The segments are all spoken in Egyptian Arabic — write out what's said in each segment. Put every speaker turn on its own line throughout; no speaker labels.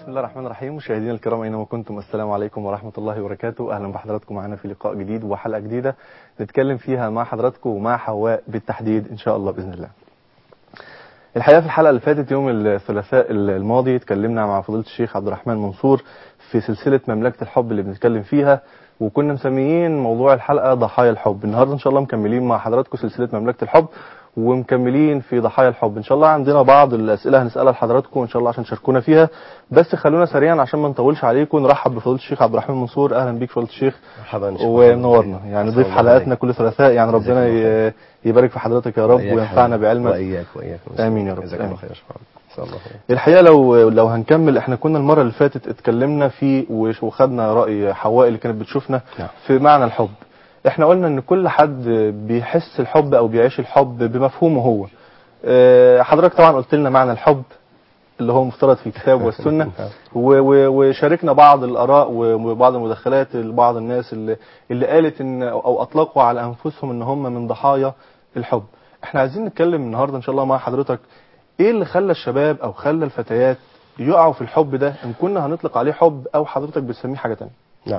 بسم الله الرحمن الرحيم مشاهدينا الكرام اينما كنتم السلام عليكم ورحمه الله وبركاته اهلا بحضراتكم معنا في لقاء جديد وحلقه جديده نتكلم فيها مع حضراتكم ومع حواء بالتحديد ان شاء الله باذن الله الحقيقه في الحلقه اللي فاتت يوم الثلاثاء الماضي اتكلمنا مع فضيله الشيخ عبد الرحمن منصور في سلسله مملكه الحب اللي بنتكلم فيها وكنا مسميين موضوع الحلقه ضحايا الحب النهارده ان شاء الله مكملين مع حضراتكم سلسله مملكه الحب ومكملين في ضحايا الحب ان شاء الله عندنا بعض الاسئله هنسالها لحضراتكم ان شاء الله عشان تشاركونا فيها بس خلونا سريعا عشان ما نطولش عليكم نرحب بفضيله الشيخ عبد الرحمن منصور اهلا بيك فضيله الشيخ
مرحبا
ومنورنا يعني ضيف حلقاتنا كل ثلاثاء يعني ربنا ي- يبارك في حضرتك يا رب وينفعنا بعلمك
واياك واياك
آمين يا رب.
جزاك الله
آمين.
خير يا شيخ محمد. ان شاء الله خير
الحقيقه لو لو هنكمل احنا كنا المره اللي فاتت اتكلمنا في وش- وخدنا راي حواء اللي كانت بتشوفنا
نعم.
في معنى الحب احنا قلنا ان كل حد بيحس الحب او بيعيش الحب بمفهومه هو اه، حضرتك طبعا قلت لنا معنى الحب اللي هو مفترض في الكتاب والسنه و- و- وشاركنا بعض الاراء وبعض المداخلات لبعض الناس اللي اللي قالت ان او اطلقوا على انفسهم ان هم من ضحايا الحب احنا عايزين نتكلم النهارده ان شاء الله مع حضرتك ايه اللي خلى الشباب او خلى الفتيات يقعوا في الحب ده ان كنا هنطلق عليه حب او حضرتك بتسميه حاجه تانية
نعم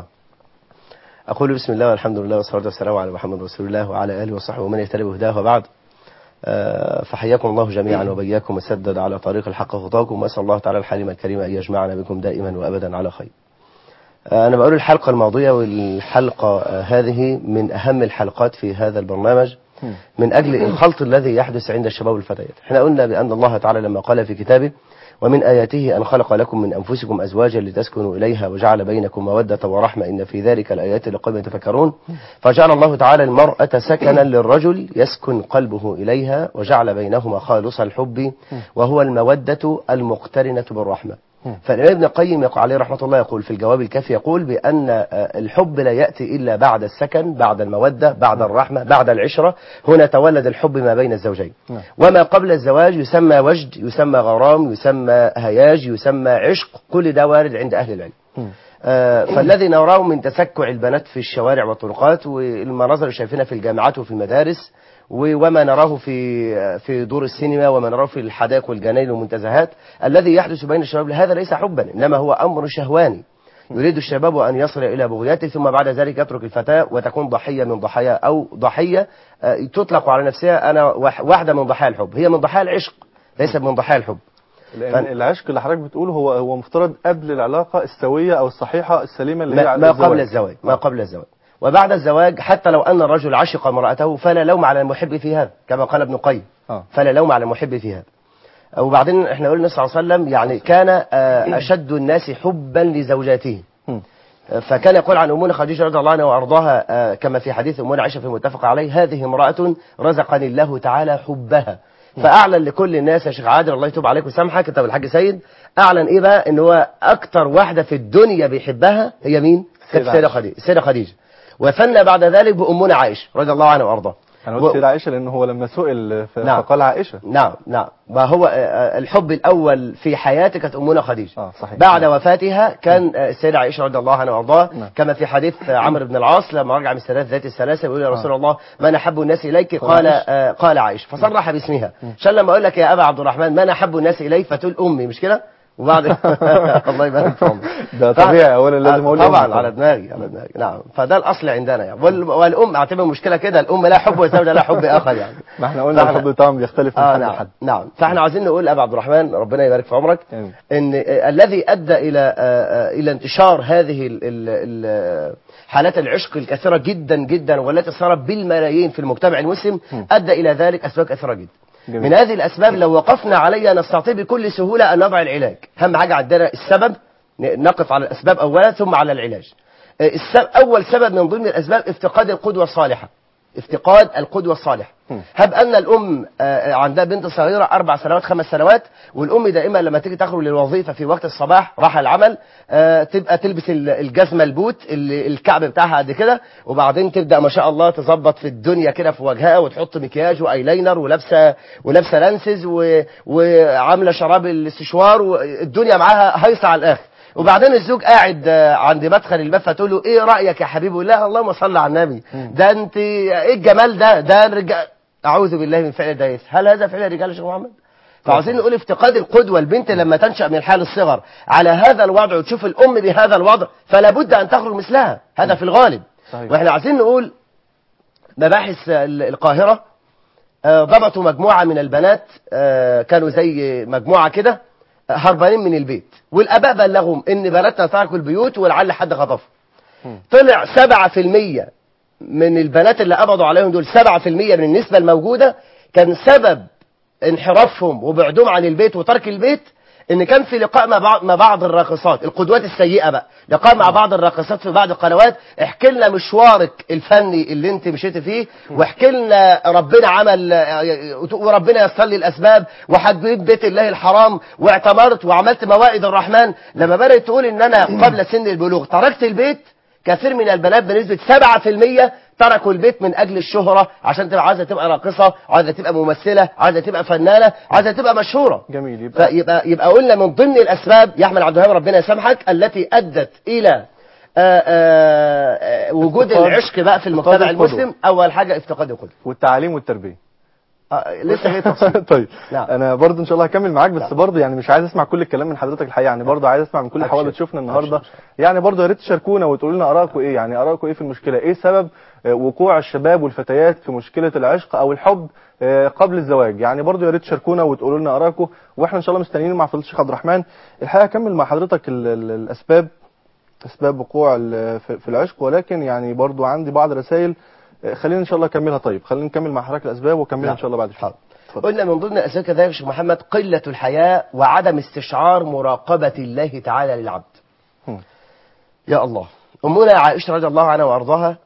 أقول بسم الله والحمد لله والصلاة والسلام على محمد رسول الله وعلى آله وصحبه ومن يهتدي بهداه وبعد آه، فحياكم الله جميعا وبياكم وسدد على طريق الحق خطاكم وأسأل الله تعالى الحليم الكريم أن يجمعنا بكم دائما وأبدا على خير آه، أنا بقول الحلقة الماضية والحلقة آه، هذه من أهم الحلقات في هذا البرنامج من أجل الخلط الذي يحدث عند الشباب والفتيات احنا قلنا بأن الله تعالى لما قال في كتابه ومن آياته أن خلق لكم من أنفسكم أزواجا لتسكنوا إليها وجعل بينكم مودة ورحمة إن في ذلك الآيات لقوم يتفكرون فجعل الله تعالى المرأة سكنا للرجل يسكن قلبه إليها وجعل بينهما خالص الحب وهو المودة المقترنة بالرحمة فالإمام ابن القيم يقول عليه رحمة الله يقول في الجواب الكافي يقول بأن آه، الحب لا يأتي إلا بعد السكن بعد المودة بعد الرحمة بعد العشرة هنا تولد الحب ما بين الزوجين
نعم.
وما قبل الزواج يسمى وجد يسمى غرام يسمى هياج يسمى عشق كل ده وارد عند أهل العلم آه، فالذي نراه من تسكع البنات في الشوارع والطرقات والمناظر اللي شايفينها في الجامعات وفي المدارس و- وما نراه في في دور السينما وما نراه في الحدائق والجناين والمنتزهات الذي يحدث بين الشباب هذا ليس حبا انما هو امر شهواني يريد الشباب ان يصل الى بغيته ثم بعد ذلك يترك الفتاه وتكون ضحيه من ضحايا او ضحيه آه، تطلق على نفسها انا واح- واحده من ضحايا الحب هي من ضحايا العشق ليست من ضحايا الحب
لان
فن-
العشق اللي حضرتك بتقوله هو هو مفترض قبل العلاقه السويه او الصحيحه السليمه اللي هي
ما, ما قبل الزواج ما قبل الزواج وبعد الزواج حتى لو أن الرجل عشق امرأته فلا لوم على المحب في هذا كما قال ابن القيم
آه.
فلا لوم على المحب في هذا وبعدين احنا قلنا صلى الله عليه وسلم يعني كان آه، أشد الناس حبا لزوجاته
مم.
فكان يقول عن أمنا خديجة رضي الله عنها وأرضاها آه، كما في حديث أمنا عائشة في المتفق عليه هذه امرأة رزقني الله تعالى حبها فأعلن لكل الناس يا شيخ عادل الله يتوب عليك ويسامحك أنت والحاج سيد أعلن إيه بقى إن هو أكتر واحدة في الدنيا بيحبها هي مين؟ كانت
السيدة
السيدة خديجة السيدة خديجة وثنى بعد ذلك بأمنا عائشة رضي الله عنها وأرضاها
انا
و-
قلت سيدة عائشه لان هو لما سئل ف-
نعم.
فقال عائشه
نعم نعم ما هو آه، آه، الحب الأول في حياتك كانت أمنا خديجة
اه صحيح
بعد
نعم.
وفاتها كان آه، السيدة عائشة رضي الله عنها وارضاها
نعم.
كما في حديث آه، عمرو بن العاص لما رجع من السادات ذات الثلاثة يقول يا رسول
آه.
الله من أحب الناس إليك
قال
قال
عائشة.
آه، قال عائشة فصرح باسمها عشان لما أقول لك يا أبا عبد الرحمن من أحب الناس إليك فتقول أمي مش كده وبعد الله يبارك في عمرك
ده
ف-
طبيعي اولا لازم اقول
طبعا
أمي
على دماغي على دماغي نعم فده الأصل عندنا يعني وال- والأم أعتبر مشكلة كده الأم لا حب والزوجة لا حب آخر يعني
ما احنا قلنا
فإحنا-
الحب طبعا بيختلف من
آه
حد
نعم
لحد
نعم فاحنا عايزين نقول ابا عبد الرحمن ربنا يبارك في عمرك
آمين.
ان آه، الذي ادى الى آه، آه، الى انتشار هذه ال- ال- ال- حالات العشق الكثيره جدا جدا والتي صارت بالملايين في المجتمع المسلم ادى الى ذلك اسباب كثيره جدا
جميل.
من هذه الاسباب لو وقفنا عليها نستطيع بكل سهوله ان نضع العلاج اهم حاجه عندنا السبب ن- نقف على الاسباب اولا ثم على العلاج آه، السبب اول سبب من ضمن الاسباب افتقاد القدوه الصالحه افتقاد القدوة الصالحة
مم.
هب أن الأم آه، عندها بنت صغيرة أربع سنوات خمس سنوات والأم دائما لما تيجي تخرج للوظيفة في وقت الصباح راح العمل آه، تبقى تلبس ال- الجزمة البوت اللي الكعب بتاعها قد كده وبعدين تبدأ ما شاء الله تظبط في الدنيا كده في وجهها وتحط مكياج وايلاينر ولابسة ولابسة لانسز و- وعاملة شراب الاستشوار والدنيا معاها هايصة على الآخر وبعدين الزوج قاعد آه، عند مدخل الباب فتقول له ايه رايك يا حبيبي يقول لها اللهم صل على النبي ده انت ايه الجمال ده ده الرجال اعوذ بالله من فعل دايس هل هذا فعل الرجال يا شيخ محمد فعاوزين نقول افتقاد القدوة البنت لما تنشأ من حال الصغر على هذا الوضع وتشوف الأم بهذا الوضع فلا بد أن تخرج مثلها هذا في الغالب
صحيح.
واحنا عايزين نقول مباحث ال- القاهرة آه، ضبطوا مجموعة من البنات آه، كانوا زي مجموعة كده آه، هربانين من البيت والآباء بلغهم إن بناتنا تركوا البيوت ولعل حد خطفهم طلع 7% من البنات اللي قبضوا عليهم دول 7% من النسبة الموجودة كان سبب انحرافهم وبعدهم عن البيت وترك البيت ان كان في لقاء مع بعض, مع بعض الراقصات القدوات السيئة بقى لقاء مع بعض الراقصات في بعض القنوات احكي لنا مشوارك الفني اللي انت مشيت فيه واحكي لنا ربنا عمل وربنا يسر لي الاسباب وحجيت بيت الله الحرام واعتمرت وعملت موائد الرحمن لما بدأت تقول ان انا قبل سن البلوغ تركت البيت كثير من البنات بنسبة 7% تركوا البيت من أجل الشهرة عشان تبقى عايزة تبقى راقصة عايزة تبقى ممثلة عايزة تبقى فنانة عايزة تبقى مشهورة
جميل يبقى
فيبقى يبقى قلنا من ضمن الأسباب يا أحمد عبد الوهاب ربنا يسامحك التي أدت إلى آآ آآ وجود
افتقاد-
العشق بقى في
افتقاد
المجتمع
القدوة.
المسلم أول حاجة افتقاد القدوة
والتعليم والتربيه
آه، لسه هي تفصيل
طيب
نعم.
انا برضو ان شاء الله هكمل معاك بس
نعم.
برضو يعني مش عايز اسمع كل الكلام من حضرتك الحقيقه يعني برضو عايز اسمع من كل
أبشر.
الحوار اللي تشوفنا النهارده
أبشر.
يعني برضو يا ريت تشاركونا وتقولوا لنا ارائكم ايه يعني ارائكم ايه في المشكله ايه سبب آه، وقوع الشباب والفتيات في مشكله العشق او الحب آه، قبل الزواج يعني برضو يا ريت تشاركونا وتقولوا لنا ارائكم واحنا ان شاء الله مستنيين مع فضيله الشيخ عبد الرحمن الحقيقه هكمل مع حضرتك ال- ال- الاسباب اسباب وقوع ال- في في العشق ولكن يعني برضو عندي بعض الرسائل آه، خلينا ان شاء الله اكملها طيب خلينا نكمل مع حضرتك الاسباب واكملها ان شاء الله بعد شويه
حاضر.
اتفضل.
قلنا من ضمن الأسباب كذلك يا شيخ محمد قلة الحياء وعدم استشعار مراقبة الله تعالى للعبد
هم.
يا الله أمنا عائشة رضي الله عنها وأرضاها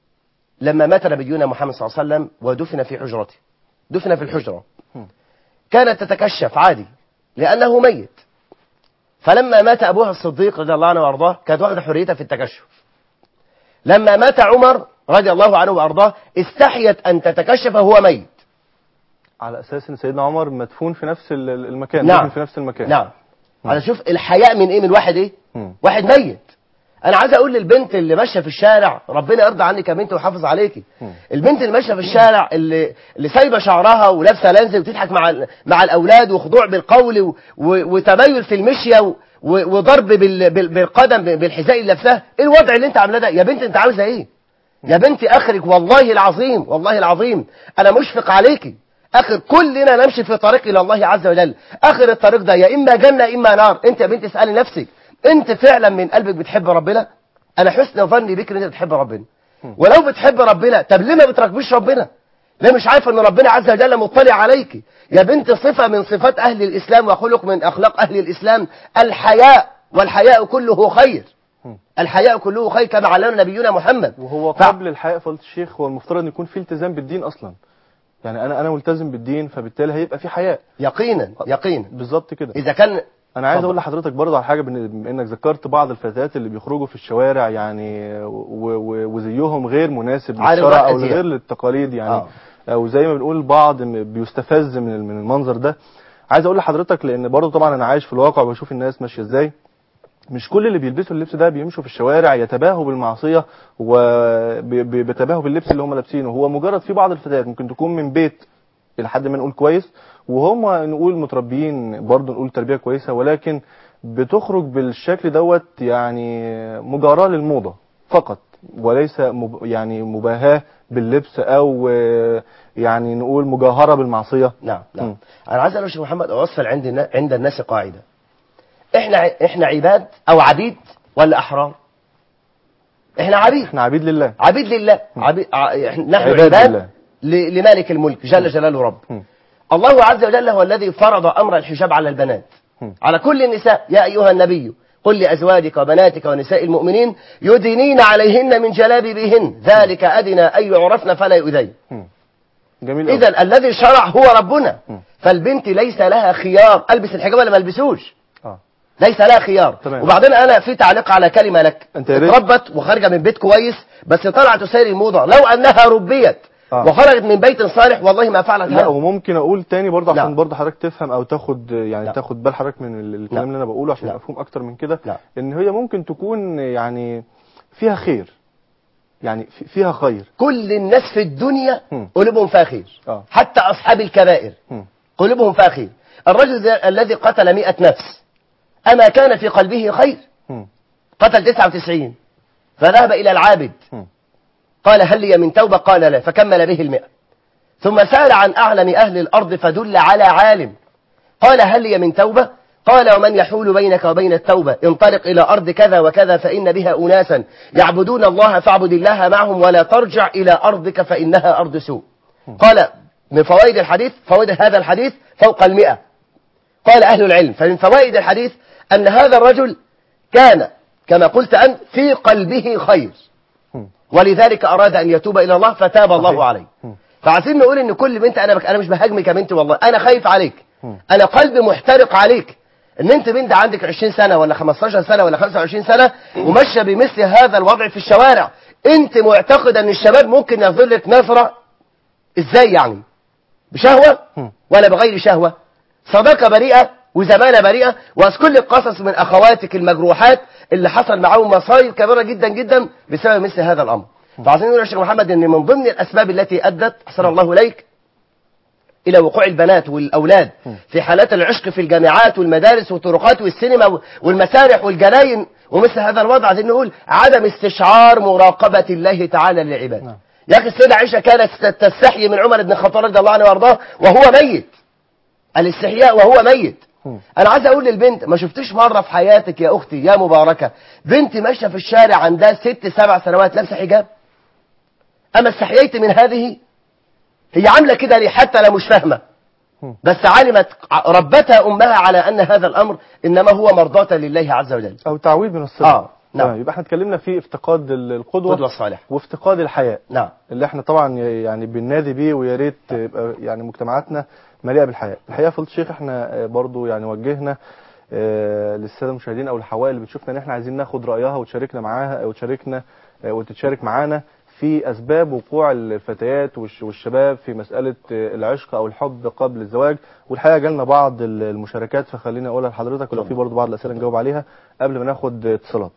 لما مات نبينا محمد صلى الله عليه وسلم ودفن في حجرته دفن في الحجرة
هم.
كانت تتكشف عادي لأنه ميت فلما مات أبوها الصديق رضي الله عنه وأرضاه كانت واخدة حريتها في التكشف لما مات عمر رضي الله عنه وأرضاه استحيت أن تتكشف وهو ميت
على اساس ان سيدنا عمر مدفون في نفس ال- ال- المكان
نعم.
دفن في نفس المكان
نعم على شوف الحياء من ايه من واحد ايه
مم.
واحد ميت انا عايز اقول للبنت اللي ماشيه في الشارع ربنا يرضى عنك يا بنت ويحافظ عليكي
مم.
البنت اللي ماشيه في الشارع اللي اللي سايبه شعرها ولابسه لانز وتضحك مع ال- مع الاولاد وخضوع بالقول و- و- وتميل في المشيه و- و- وضرب بال- بال- بالقدم بالحذاء اللي لابساه ايه الوضع اللي انت عاملاه ده يا بنت انت عاوزه ايه يا بنتي اخرك والله العظيم والله العظيم انا مشفق عليكي اخر كلنا نمشي في طريق الى الله عز وجل اخر الطريق ده يا اما جنه اما نار انت يا بنتي اسالي نفسك انت فعلا من قلبك بتحب ربنا انا حسن ظني بك ان انت بتحب ربنا ولو بتحب ربنا طب ليه ما بتراقبيش ربنا ليه مش عارفه ان ربنا عز وجل مطلع عليك يا بنت صفه من صفات اهل الاسلام وخلق من اخلاق اهل الاسلام الحياء والحياء كله خير الحياء كله خير كما علمنا نبينا محمد
وهو
ف-
قبل الحياء فضيله الشيخ هو المفترض ان يكون في التزام بالدين اصلا يعني انا انا ملتزم بالدين فبالتالي هيبقى في حياء
يقينا يقينا
بالظبط كده
اذا كان
انا عايز
اتفضل.
اقول لحضرتك برضه على حاجه بن- بما انك ذكرت بعض الفتيات اللي بيخرجوا في الشوارع يعني و- و- وزيهم غير مناسب
عارف
للشرع
بقى
او
دي.
غير للتقاليد يعني
آه.
او زي ما بنقول البعض م- بيستفز من من المنظر ده عايز اقول لحضرتك لان برضه طبعا انا عايش في الواقع وبشوف الناس ماشيه ازاي مش كل اللي بيلبسوا اللبس ده بيمشوا في الشوارع يتباهوا بالمعصيه وبيتباهوا باللبس اللي هم لابسينه هو مجرد في بعض الفتيات ممكن تكون من بيت الى حد ما نقول كويس وهم نقول متربيين برضه نقول تربيه كويسه ولكن بتخرج بالشكل دوت يعني مجاراه للموضه فقط وليس مب يعني مباهاه باللبس او آه، يعني نقول مجاهره بالمعصيه
نعم نعم
مم.
انا عايز اقول يا شيخ محمد اوصل عند النا- عند الناس قاعده احنا ع- احنا عباد او عبيد ولا احرار احنا عبيد
احنا عبيد لله
عبيد لله عبيد ع- إحنا- نحن
عباد
عباد
لله.
ل- لمالك الملك جل جلاله رب
مم.
الله عز وجل هو الذي فرض امر الحجاب على البنات
مم.
على كل النساء يا ايها النبي قل لازواجك وبناتك ونساء المؤمنين يدنين عليهن من جلابيبهن ذلك ادنى ان يعرفن فلا يؤذين
مم. جميل أوي.
اذا الذي شرع هو ربنا
مم.
فالبنت ليس لها خيار البس الحجاب ولا ما البسوش
اه
ليس لها خيار
تمام.
وبعدين انا في تعليق على كلمه لك
أنت يا ريت-
اتربت وخارجه من بيت كويس بس طلعت تسير الموضه لو انها ربيت
آه.
وخرجت من بيت صالح والله ما فعلت
لا
هذا
وممكن اقول تاني برضه عشان
نعم.
برضه حضرتك تفهم او تاخد يعني
نعم.
تاخد بال حضرتك من ال- الكلام
نعم.
اللي انا بقوله عشان
نعم.
افهم اكتر من كده
نعم.
ان هي ممكن تكون يعني فيها خير يعني في- فيها خير
كل الناس في الدنيا
مم.
قلوبهم فيها خير
آه.
حتى اصحاب الكبائر
مم.
قلوبهم فيها خير الرجل ذا- الذي قتل مئة نفس أما كان في قلبه خير
مم.
قتل 99 فذهب إلى العابد
مم.
قال هل لي من توبة قال لا فكمل به المئة ثم سأل عن أعلم أهل الأرض فدل على عالم قال هل لي من توبة قال ومن يحول بينك وبين التوبة انطلق إلى أرض كذا وكذا فإن بها أناسا يعبدون الله فاعبد الله معهم ولا ترجع إلى أرضك فإنها أرض سوء قال من فوائد الحديث فوائد هذا الحديث فوق المئة قال أهل العلم فمن فوائد الحديث أن هذا الرجل كان كما قلت أنت في قلبه خير
مم.
ولذلك أراد أن يتوب إلى الله فتاب الله
صحيح.
عليه
مم.
فعايزين نقول ان كل بنت انا بك انا مش بهاجمك يا بنتي والله انا خايف عليك
مم.
انا قلبي محترق عليك ان انت بنت عندك 20 سنه ولا 15 سنه ولا 25 سنه وماشيه بمثل هذا الوضع في الشوارع انت معتقد ان الشباب ممكن ينظر لك نظره ازاي يعني بشهوه
مم.
ولا بغير شهوه صداقه بريئه وزمانه بريئه واذكر لك قصص من اخواتك المجروحات اللي حصل معاهم مصايب كبيره جدا جدا بسبب مثل هذا الامر فعايزين نقول يا شيخ محمد ان من ضمن الاسباب التي ادت احسن الله اليك الى وقوع البنات والاولاد في حالات العشق في الجامعات والمدارس والطرقات والسينما والمسارح والجناين ومثل هذا الوضع عايزين نقول عدم استشعار مراقبه الله تعالى للعباد
نعم.
يا اخي السيده عائشه كانت تستحي من عمر بن الخطاب رضي الله عنه وارضاه وهو ميت الاستحياء وهو ميت
مم.
انا عايز اقول للبنت ما شفتش مره في حياتك يا اختي يا مباركه بنت ماشيه في الشارع عندها ست سبع سنوات لابسه حجاب اما استحييت من هذه هي عامله كده ليه حتى لو مش فاهمه
مم.
بس علمت ربتها امها على ان هذا الامر انما هو مرضاه لله عز وجل
او تعويض من الصدق
آه، نعم.
تمام. يبقى احنا اتكلمنا في افتقاد ال- القدوه
قدوه الصالحه
وافتقاد الحياء
نعم
اللي احنا طبعا يعني بننادي بيه ويا ريت يبقى يعني مجتمعاتنا مليئه بالحياء الحقيقه فضيله الشيخ احنا آه، برضو يعني وجهنا آه، للساده المشاهدين او الحوائل اللي بتشوفنا ان احنا عايزين ناخد رايها وتشاركنا معاها او تشاركنا آه، وتتشارك معانا في اسباب وقوع الفتيات والش- والشباب في مساله آه، العشق او الحب قبل الزواج والحقيقه جالنا بعض ال- المشاركات فخليني اقولها لحضرتك ولو في برضو بعض الاسئله نجاوب عليها قبل ما ناخد اتصالات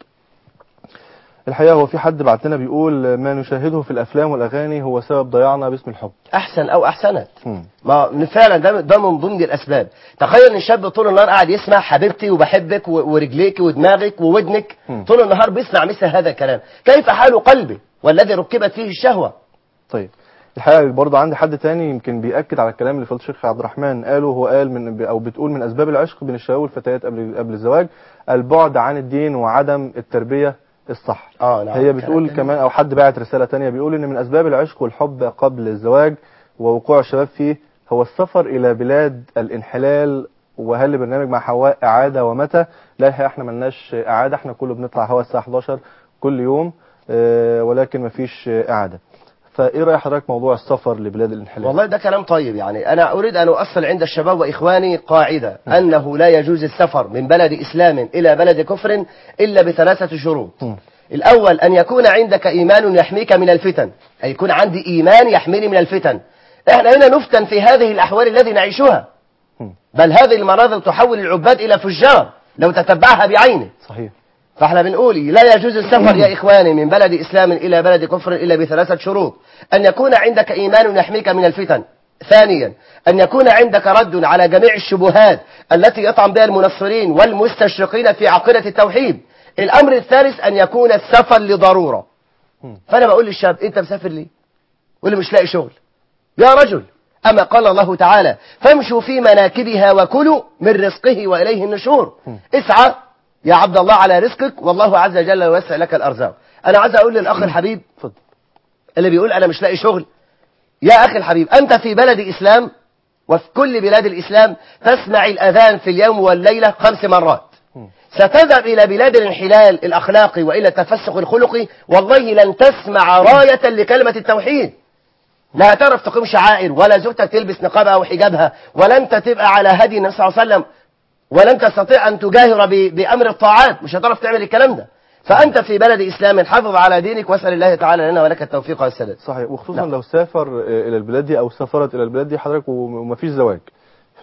الحقيقه هو في حد بعت لنا بيقول ما نشاهده في الافلام والاغاني هو سبب ضياعنا باسم الحب
احسن او احسنت
مم.
ما فعلا ده ده من ضمن الاسباب تخيل ان الشاب طول النهار قاعد يسمع حبيبتي وبحبك و- ورجليك ودماغك وودنك
مم.
طول النهار بيسمع مثل هذا الكلام كيف حال قلبه والذي ركبت فيه الشهوه
طيب الحقيقه برضه عندي حد تاني يمكن بياكد على الكلام اللي فضل الشيخ عبد الرحمن قاله هو قال من او بتقول من اسباب العشق بين الشباب والفتيات قبل قبل الزواج البعد عن الدين وعدم التربيه الصح
اه نعم
هي بتقول
كلام
كمان او حد باعت رساله تانية بيقول ان من اسباب العشق والحب قبل الزواج ووقوع الشباب فيه هو السفر الى بلاد الانحلال وهل لبرنامج مع حواء اعاده ومتى لا الحقيقه احنا ملناش اعاده احنا كله بنطلع هوا الساعه 11 كل يوم آه، ولكن مفيش آه، اعاده فايه راي حضرتك موضوع السفر لبلاد الانحلال
والله ده كلام طيب يعني أنا أريد أن أؤصل عند الشباب وإخواني قاعدة أنه لا يجوز السفر من بلد إسلام إلى بلد كفر إلا بثلاثة شروط
مم.
الأول أن يكون عندك إيمان يحميك من الفتن أي يكون عندي إيمان يحميني من الفتن إحنا هنا نفتن في هذه الأحوال التي نعيشها
مم.
بل هذه المناظر تحول العباد إلى فجار لو تتبعها بعينه
صحيح
فاحنا بنقول لا يجوز السفر يا إخواني من بلد إسلام إلى بلد كفر إلا بثلاثة شروط أن يكون عندك إيمان يحميك من الفتن ثانيا أن يكون عندك رد على جميع الشبهات التي يطعن بها المنصرين والمستشرقين في عقيدة التوحيد الأمر الثالث أن يكون السفر لضرورة
مم.
فأنا بقول للشاب أنت مسافر ليه يقول لي مش لاقي شغل يا رجل أما قال الله تعالى فامشوا في مناكبها وكلوا من رزقه وإليه النشور اسعى يا عبد الله على رزقك والله عز وجل يوسع لك الأرزاق أنا عايز أقول للأخ الحبيب
اتفضل
اللي بيقول أنا مش لاقي شغل يا أخي الحبيب أنت في بلد إسلام وفي كل بلاد الإسلام تسمع الأذان في اليوم والليلة خمس مرات
مم.
ستذهب إلى بلاد الانحلال الأخلاقي وإلى التفسخ الخلقي والله لن تسمع راية لكلمة التوحيد لا هتعرف تقيم شعائر ولا زوجتك تلبس نقابها أو حجابها ولا أنت تبقى على هدي النبي صلى الله عليه وسلم ولن تستطيع أن تجاهر ب- بأمر الطاعات مش هتعرف تعمل الكلام ده فأنت في بلد إسلام حافظ على دينك واسأل الله تعالى لنا ولك التوفيق والسداد
صحيح وخصوصا
نعم.
لو سافر آه، الى البلاد دي او سافرت الى البلاد دي حضرتك وم- ومفيش زواج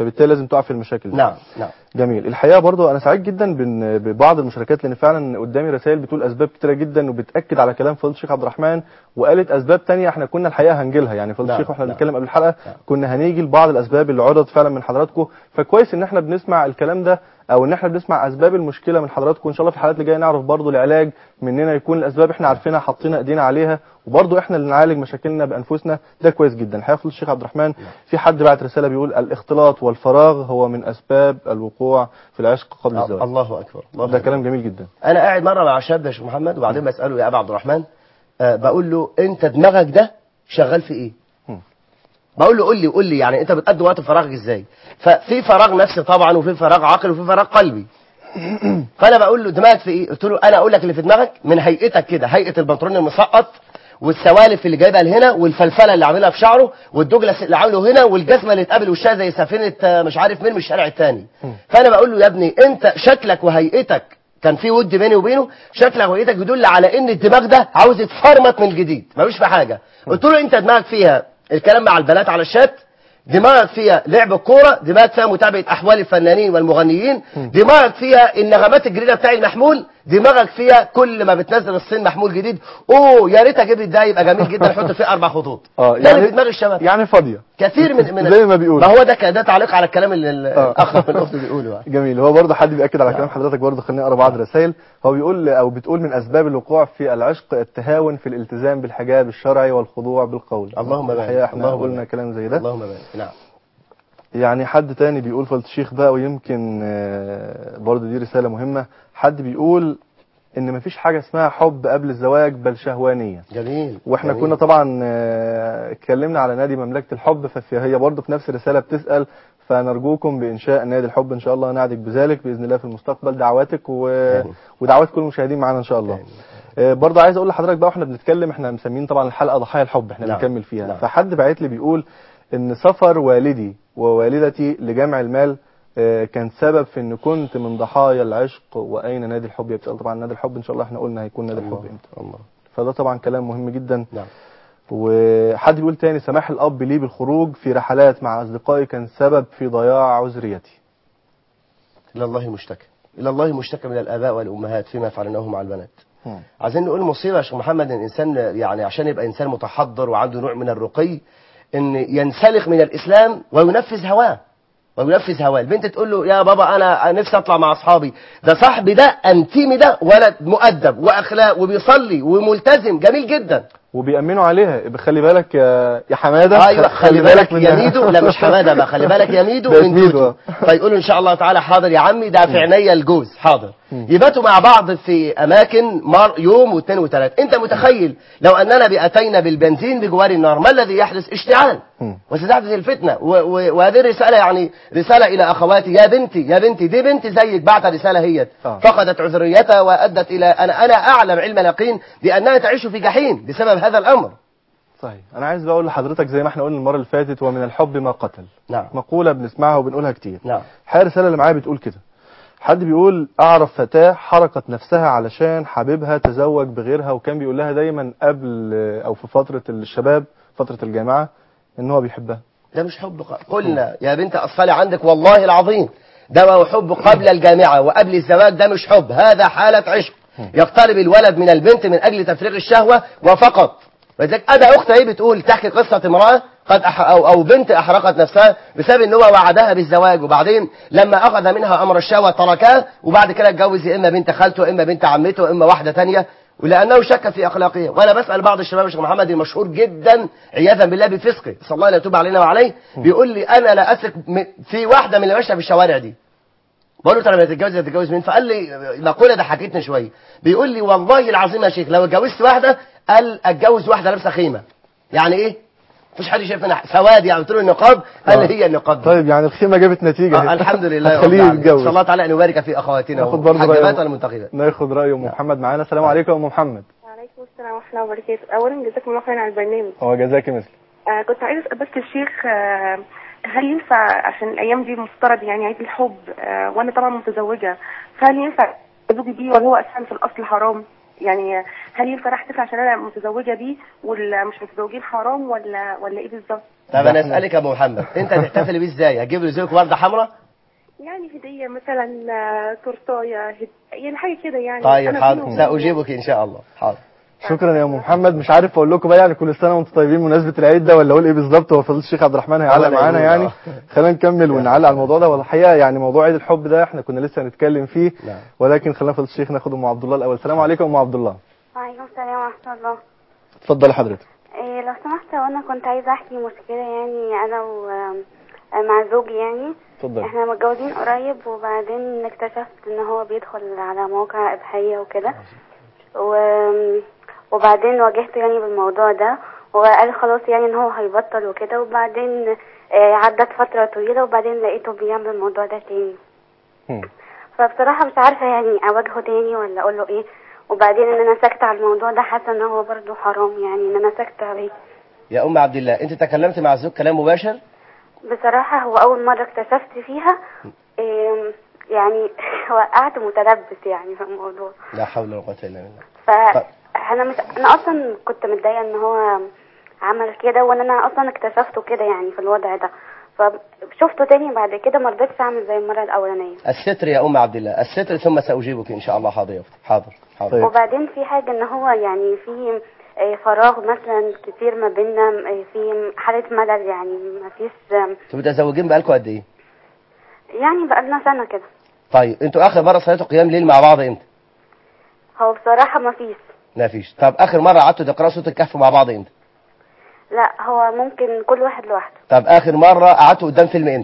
فبالتالي لازم تقع في المشاكل دي
نعم نعم
جميل الحقيقه برضو انا سعيد جدا بن- ببعض المشاركات لان فعلا قدامي رسائل بتقول اسباب كتيره جدا وبتاكد على كلام فضيله الشيخ عبد الرحمن وقالت اسباب تانية احنا كنا الحقيقه هنجيلها يعني فضيله
نعم،
الشيخ واحنا
نعم.
بنتكلم قبل الحلقه
نعم.
كنا هنيجي لبعض الاسباب اللي عرضت فعلا من حضراتكم فكويس ان احنا بنسمع الكلام ده او ان احنا بنسمع اسباب المشكله من حضراتكم ان شاء الله في الحلقات اللي جايه نعرف برضو العلاج مننا يكون الاسباب احنا عارفينها حاطين ايدينا عليها وبرضو احنا اللي نعالج مشاكلنا بانفسنا ده كويس جدا الحقيقه فضيله الشيخ عبد الرحمن في حد بعت رساله بيقول الاختلاط والفراغ هو من اسباب الوقوع في العشق قبل الزواج
الله اكبر الله
ده
أكبر.
كلام جميل جدا
انا قاعد مره مع شاب يا شيخ محمد وبعدين بساله يا ابا عبد الرحمن آه بقول له انت دماغك ده شغال في ايه
مم.
بقول له قول لي قول لي يعني انت بتقضي وقت فراغك ازاي ففي فراغ نفسي طبعا وفي فراغ عقلي وفي فراغ قلبي فانا بقول له دماغك في ايه قلت له انا اقول لك اللي في دماغك من هيئتك كده هيئه البنطلون المسقط والسوالف اللي جايبها لهنا والفلفله اللي عاملها في شعره والدوجلاس اللي عامله هنا والجزمه اللي اتقابل وشها زي سفينه آه، مش عارف مين من الشارع الثاني فانا بقول له يا ابني انت شكلك وهيئتك كان في ود بيني وبينه شكلك وهيئتك يدل على ان الدماغ ده عاوز يتفرمط من جديد ملوش في حاجه قلت له انت دماغك فيها الكلام مع البنات على الشات دماغك فيها لعب الكوره دماغك فيها متابعه احوال الفنانين والمغنيين دماغك فيها النغمات الجديده بتاع المحمول دماغك فيها كل ما بتنزل الصين محمول جديد اوه يا ريت اجيب لي ده يبقى جميل جدا احط فيه اربع خطوط
اه
ده اللي في دماغ الشباب
يعني فاضيه
كثير من من
زي ما بيقولوا.
ما هو ده كان- ده تعليق على الكلام اللي ال-
آه.
الاخ من الاخت بيقوله يعني.
جميل هو برضه حد بيأكد على كلام حضرتك برضه خليني اقرا بعض الرسائل هو بيقول او بتقول من اسباب الوقوع في العشق التهاون في الالتزام بالحجاب الشرعي والخضوع بالقول
اللهم بارك.
الحقيقه احنا
اللهم
قلنا
بارك.
كلام زي ده
اللهم بارك نعم
يعني حد تاني بيقول فضيله الشيخ بقى ويمكن آه، برضه دي رساله مهمه حد بيقول ان مفيش حاجه اسمها حب قبل الزواج بل شهوانيه
جميل
واحنا
جميل.
كنا طبعا آه، اتكلمنا على نادي مملكه الحب فهي برضه في نفس الرساله بتسال فنرجوكم بانشاء نادي الحب ان شاء الله نعدك بذلك باذن الله في المستقبل دعواتك و...
آمين.
ودعوات كل المشاهدين معانا ان شاء الله آه، برضه عايز اقول لحضرتك بقى واحنا بنتكلم احنا مسمين طبعا الحلقه ضحايا الحب احنا
نعم.
بنكمل فيها
نعم.
فحد بعت لي بيقول ان سفر والدي ووالدتي لجمع المال آه، كان سبب في ان كنت من ضحايا العشق واين نادي الحب يبقى طبعا نادي الحب ان شاء الله احنا قلنا هيكون نادي الحب
الله
امتى
الله
فده طبعا كلام مهم جدا
نعم
وحد بيقول تاني سماح الأب لي بالخروج في رحلات مع أصدقائي كان سبب في ضياع عذريتي
الى الله المشتكى الى الله المشتكى من الاباء والامهات فيما يفعلونه مع البنات عايزين نقول مصيبه يا شيخ محمد ان الانسان يعني عشان يبقى انسان متحضر وعنده نوع من الرقي ان ينسلخ من الاسلام وينفذ هواه وينفذ هواه البنت تقول له يا بابا انا نفسي اطلع مع اصحابي ده صاحبي ده انتيمي ده ولد مؤدب واخلاق وبيصلي وملتزم جميل جدا
وبيأمنوا عليها خلي بالك يا يا حمادة
ايوه خلي بالك
من
يا ميدو لا مش حماده بقى خلي بالك يا ميدو
بقت
من
ميدو،
توتو
آه.
فيقولوا ان شاء الله تعالى حاضر يا عمي ده في عينيا الجوز حاضر يباتوا مع بعض في اماكن مر يوم واثنين وثلاث انت متخيل لو اننا باتينا بالبنزين بجوار النار ما الذي يحدث اشتعال
مم.
وستحدث الفتنه و- و- وهذه الرساله يعني رساله الى اخواتي يا بنتي يا بنتي دي بنتي زيك بعت رساله هي
آه.
فقدت عذريتها وادت الى انا انا اعلم علم اليقين بانها تعيش في جحيم بسبب هذا الامر
صحيح انا عايز بقى اقول لحضرتك زي ما احنا قلنا المره اللي فاتت ومن الحب ما قتل
نعم
مقوله بنسمعها وبنقولها كتير
نعم
الحقيقه الرساله اللي معايا بتقول كده حد بيقول اعرف فتاه حرقت نفسها علشان حبيبها تزوج بغيرها وكان بيقول لها دايما قبل او في فتره الشباب فتره الجامعه ان هو بيحبها
ده مش حب ق- قلنا يا بنت أصفلي عندك والله العظيم ده ما هو حب قبل الجامعة وقبل الزواج ده مش حب هذا حالة عشق يقترب الولد من البنت من أجل تفريغ الشهوة وفقط ولذلك أنا أختي هي بتقول تحكي قصة امرأة قد أح أو, أو بنت أحرقت نفسها بسبب إن هو وعدها بالزواج وبعدين لما أخذ منها أمر الشهوة تركها وبعد كده اتجوز يا إما بنت خالته إما بنت عمته إما واحدة تانية ولانه شك في اخلاقه وانا بسال بعض الشباب الشيخ محمد المشهور جدا عياذا بالله بفسقه صلى الله ان يتوب علينا وعليه بيقول لي انا لا اثق م- في واحده من اللي ماشيه في الشوارع دي بقول له طب لما تتجوز هتتجوز مين فقال لي مقوله ضحكتني شويه بيقول لي والله العظيم يا شيخ لو اتجوزت واحده قال اتجوز واحده لابسه خيمه يعني ايه مفيش حد شايف منها سواد يعني قلت له النقاب قال لي هي النقاب دي.
طيب يعني الخيمه جابت نتيجه
آه الحمد لله رب
خليه
العالمين.
يتجوز
صلى الله تعالى ان يبارك في اخواتنا
ناخد برضه
محجبات
رأي
ولا منتخبات
ناخد راي ام محمد معانا السلام عليكم يا ام محمد
وعليكم السلام ورحمة الله وبركاته أولا جزاكم الله خيرا على البرنامج
هو جزاك مثل
آه كنت عايزة أسأل بس الشيخ آه هل ينفع عشان الأيام دي مفترض يعني عيد الحب آه وأنا طبعا متزوجة فهل ينفع زوجي بيه ولا هو أساسا في الأصل حرام؟ يعني هل ينفع احتفل عشان انا متزوجه بيه واللي مش متزوجين حرام ولا ولا ايه بالظبط
طب
ده
انا
احنا-
اسالك يا ابو محمد انت هتحتفل بيه ازاي هتجيب لزوجك ورده حمراء
يعني هديه مثلا آه، تورتايه هد... يعني حاجه كده يعني
طيب
أنا
حاضر
بينه وبينه
ساجيبك ان شاء الله حاضر
شكرا يا ام محمد مش عارف اقول لكم بقى يعني كل سنه وانتم طيبين بمناسبه العيد ده ولا اقول ايه بالظبط هو فضيله الشيخ عبد الرحمن هيعلق
ولا
معانا
يقول،
يعني
آه.
خلينا نكمل ونعلق على الموضوع ده والحقيقه يعني موضوع عيد الحب ده احنا كنا لسه هنتكلم فيه
نعم.
ولكن خلينا فضيله الشيخ ناخد ام عبد الله الاول السلام عليكم ام عبد الله
وعليكم السلام ورحمة الله
اتفضلي حضرتك
إيه لو سمحت وانا كنت عايزة احكي مشكلة يعني انا و آه، مع زوجي يعني
اتفضلي
احنا متجوزين قريب وبعدين اكتشفت ان هو بيدخل على مواقع اباحية وكده و... وبعدين واجهته يعني بالموضوع ده وقال خلاص يعني ان هو هيبطل وكده وبعدين آه، عدت فترة طويلة وبعدين لقيته بيعمل الموضوع ده تاني
هم.
فبصراحة مش عارفة يعني أواجهه تاني ولا أقول له إيه وبعدين إن أنا ساكتة على الموضوع ده حاسة إن هو برضه حرام يعني إن أنا ساكتة عليه
يا ام عبد الله انت تكلمت مع الزوج كلام مباشر
بصراحة هو أول مرة اكتشفت فيها إيه يعني وقعت متلبس يعني في الموضوع
لا حول ولا قوه الا بالله
فأنا مش أنا أصلا كنت متضايقة إن هو عمل كده وإن أنا أصلا اكتشفته كده يعني في الوضع ده فشفته تاني بعد كده ما رضيتش أعمل زي المرة الأولانية
الستر يا ام عبد الله الستر ثم ساجيبك ان شاء الله حاضر يا اختي حاضر حاضر
طيب.
وبعدين في حاجة ان هو يعني في آه، فراغ مثلا كتير ما بيننا آه، في حالة ملل يعني ما فيش آه،
انتوا متزوجين بقالكم قد ايه
يعني بقالنا سنة كده
طيب انتوا اخر مره صليتوا قيام ليل مع بعض امتى
هو بصراحة ما فيش
ما فيش طب اخر مره قعدتوا تقراوا سوره الكهف مع بعض امتى
لا هو ممكن كل واحد لوحده
طب اخر مره قعدتوا قدام فيلم امتى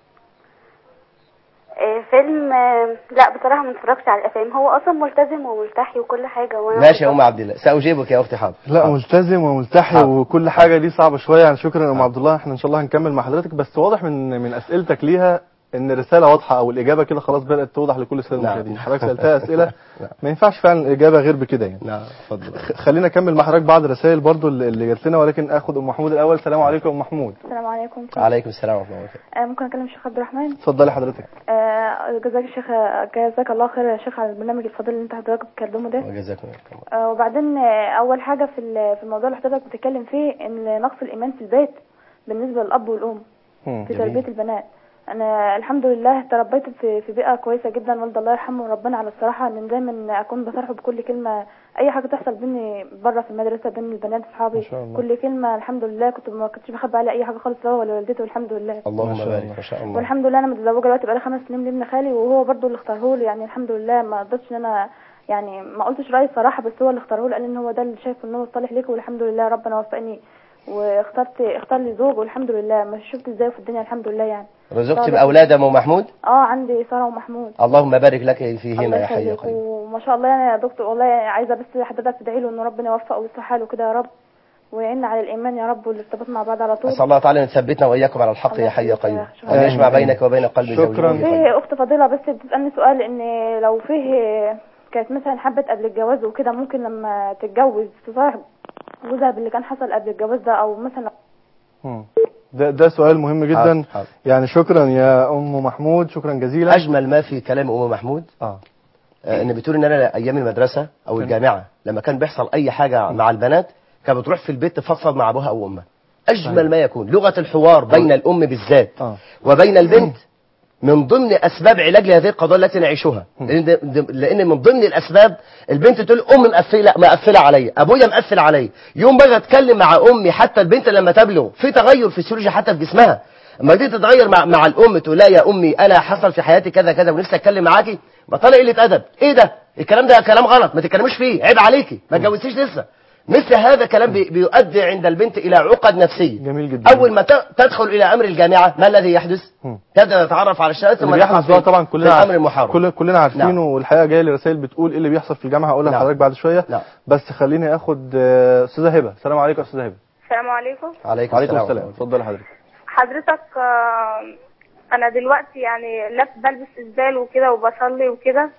آه، فيلم آه، لا بصراحة ما اتفرجش على الافلام هو اصلا ملتزم وملتحي وكل حاجة وانا
ماشي يا ام عبد الله ساجيبك يا اختي حاضر
لا
حاضر.
ملتزم وملتحي
حاضر.
وكل حاجه دي صعبه شويه يعني شكرا يا ام عبد الله احنا ان شاء الله هنكمل مع حضرتك بس واضح من من اسئلتك ليها ان الرساله واضحه او الاجابه كده خلاص بدات توضح لكل الساده
نعم.
المشاهدين حضرتك سالتها اسئله
نعم.
ما ينفعش فعلا الاجابه غير بكده يعني
نعم اتفضل
خ- خلينا نكمل مع حضرتك بعض الرسائل برضو اللي اللي جات لنا ولكن اخد ام محمود الاول السلام عليكم ام محمود
السلام عليكم
عليكم السلام ورحمه الله وبركاته
آه، ممكن اكلم الشيخ عبد الرحمن
اتفضلي حضرتك
آه، جزاك الشيخ جزاك الله خير يا شيخ على البرنامج الفضيل اللي انت حضرتك بتكلمه ده
وجزاكم الله
آه، وبعدين آه، اول حاجه في ال- في الموضوع اللي حضرتك بتتكلم فيه ان نقص الايمان في البيت بالنسبه للاب والام
هم.
في
جميل.
تربيه البنات انا الحمد لله تربيت في في بيئه كويسه جدا والد الله يرحمه وربنا على الصراحه ان دايما اكون بصرحه بكل كلمه اي حاجه تحصل بيني بره في المدرسه بين البنات اصحابي
ما شاء الله.
كل كلمه الحمد لله كنت ما كنتش بخبي عليه اي حاجه خالص هو ولا والدته والحمد لله
اللهم
ما شاء
بارك
الله.
ما شاء الله
والحمد لله انا متزوجه دلوقتي بقالي خمس سنين لابن خالي وهو برضو اللي اختاره لي يعني الحمد لله ما قدرتش ان انا يعني ما قلتش رايي الصراحه بس هو اللي اختاره لي قال ان هو ده اللي شايف ان هو الصالح ليك والحمد لله ربنا وفقني واخترت اختار لي زوج والحمد لله ما شفت ازاي في الدنيا الحمد لله يعني
رزقت باولاد يا ام محمود
اه عندي ساره ومحمود
اللهم بارك لك فيهما
الله
يا حي يا
يخليك
قيوم
وما شاء الله يعني يا دكتور والله عايزه بس حضرتك تدعي له ان ربنا يوفقه ويصلح حاله كده يا رب ويعيننا على الايمان يا رب والارتباط مع بعض على طول
اسال الله تعالى ان يثبتنا واياكم على الحق
الله
يا حي يا
يخليك يا
قيوم
شكرا.
وان يجمع
آمين.
بينك وبين قلب
شكرا.
زوجك
في اخت فضيله بس بتسالني سؤال ان لو فيه كانت مثلا حبت قبل الجواز وكده ممكن لما تتجوز تصاحب جوزها باللي كان حصل قبل الجواز ده او مثلا
هم. ده ده سؤال مهم جدا
حاضر، حاضر.
يعني شكرا يا ام محمود شكرا جزيلا
اجمل ما في كلام ام محمود
اه
آه، ان بتقول ان انا ايام المدرسه او الجامعه لما كان بيحصل اي حاجه مع البنات كانت بتروح في البيت تفضفض مع ابوها او امها اجمل
صحيح.
ما يكون لغه الحوار بين الام بالذات
اه
وبين البنت من ضمن اسباب علاج لهذه القضايا التي نعيشها لان لان من ضمن الاسباب البنت تقول ام مقفله مقفله عليا ابويا مقفل عليا يوم باجي اتكلم مع امي حتى البنت لما تبلغ في تغير فسيولوجي حتى في جسمها اما دي تتغير مع, مع الام تقول لها يا امي انا حصل في حياتي كذا كذا ونفسي اتكلم معاكي بطلع قله ادب ايه ده الكلام ده كلام غلط ما تتكلموش فيه عيب عليكي ما اتجوزتيش لسه مثل هذا كلام بي- بيؤدي عند البنت الى عقد نفسيه
جميل جدا
اول ما ت- تدخل الى امر الجامعه ما الذي يحدث
مم.
تبدا تتعرف على الشباب ثم
اللي بيحدث
تقع
بقى
في-
طبعا
في
كلنا
الامر
عارف-
المحرم
كل كلنا عارفينه
نعم.
والحقيقه جايه لي رسائل بتقول ايه اللي بيحصل في الجامعه هقولها
نعم.
لحضرتك بعد شويه
نعم.
بس خليني اخد آه، استاذه هبه السلام عليكم يا استاذه هبه
السلام عليكم
عليكم,
وعليكم
السلام,
السلام اتفضلي حضرتك
حضرتك آه، انا دلوقتي يعني لا بلبس اسبال وكده وبصلي وكده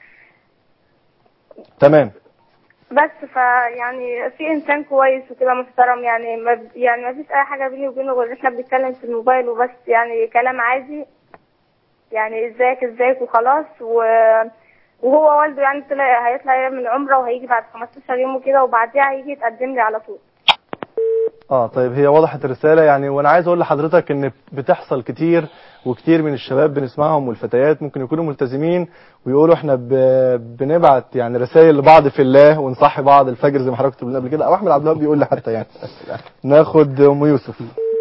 تمام
بس فيعني في انسان كويس وكده محترم يعني ما يعني ما فيش اي حاجه بيني وبينه غير إن احنا بنتكلم في الموبايل وبس يعني كلام عادي يعني ازيك ازيك وخلاص و وهو والده يعني طلع هيطلع من عمره وهيجي بعد 15 يوم وكده وبعديها هيجي يتقدم لي على طول
اه طيب هي وضحت الرسالة يعني وانا عايز اقول لحضرتك ان بتحصل كتير وكتير من الشباب بنسمعهم والفتيات ممكن يكونوا ملتزمين ويقولوا احنا ب... بنبعت يعني رسائل لبعض في الله ونصحي بعض الفجر زي ما حضرتك بتقول قبل كده او احمد عبد الوهاب بيقول لي حتى يعني ناخد ام يوسف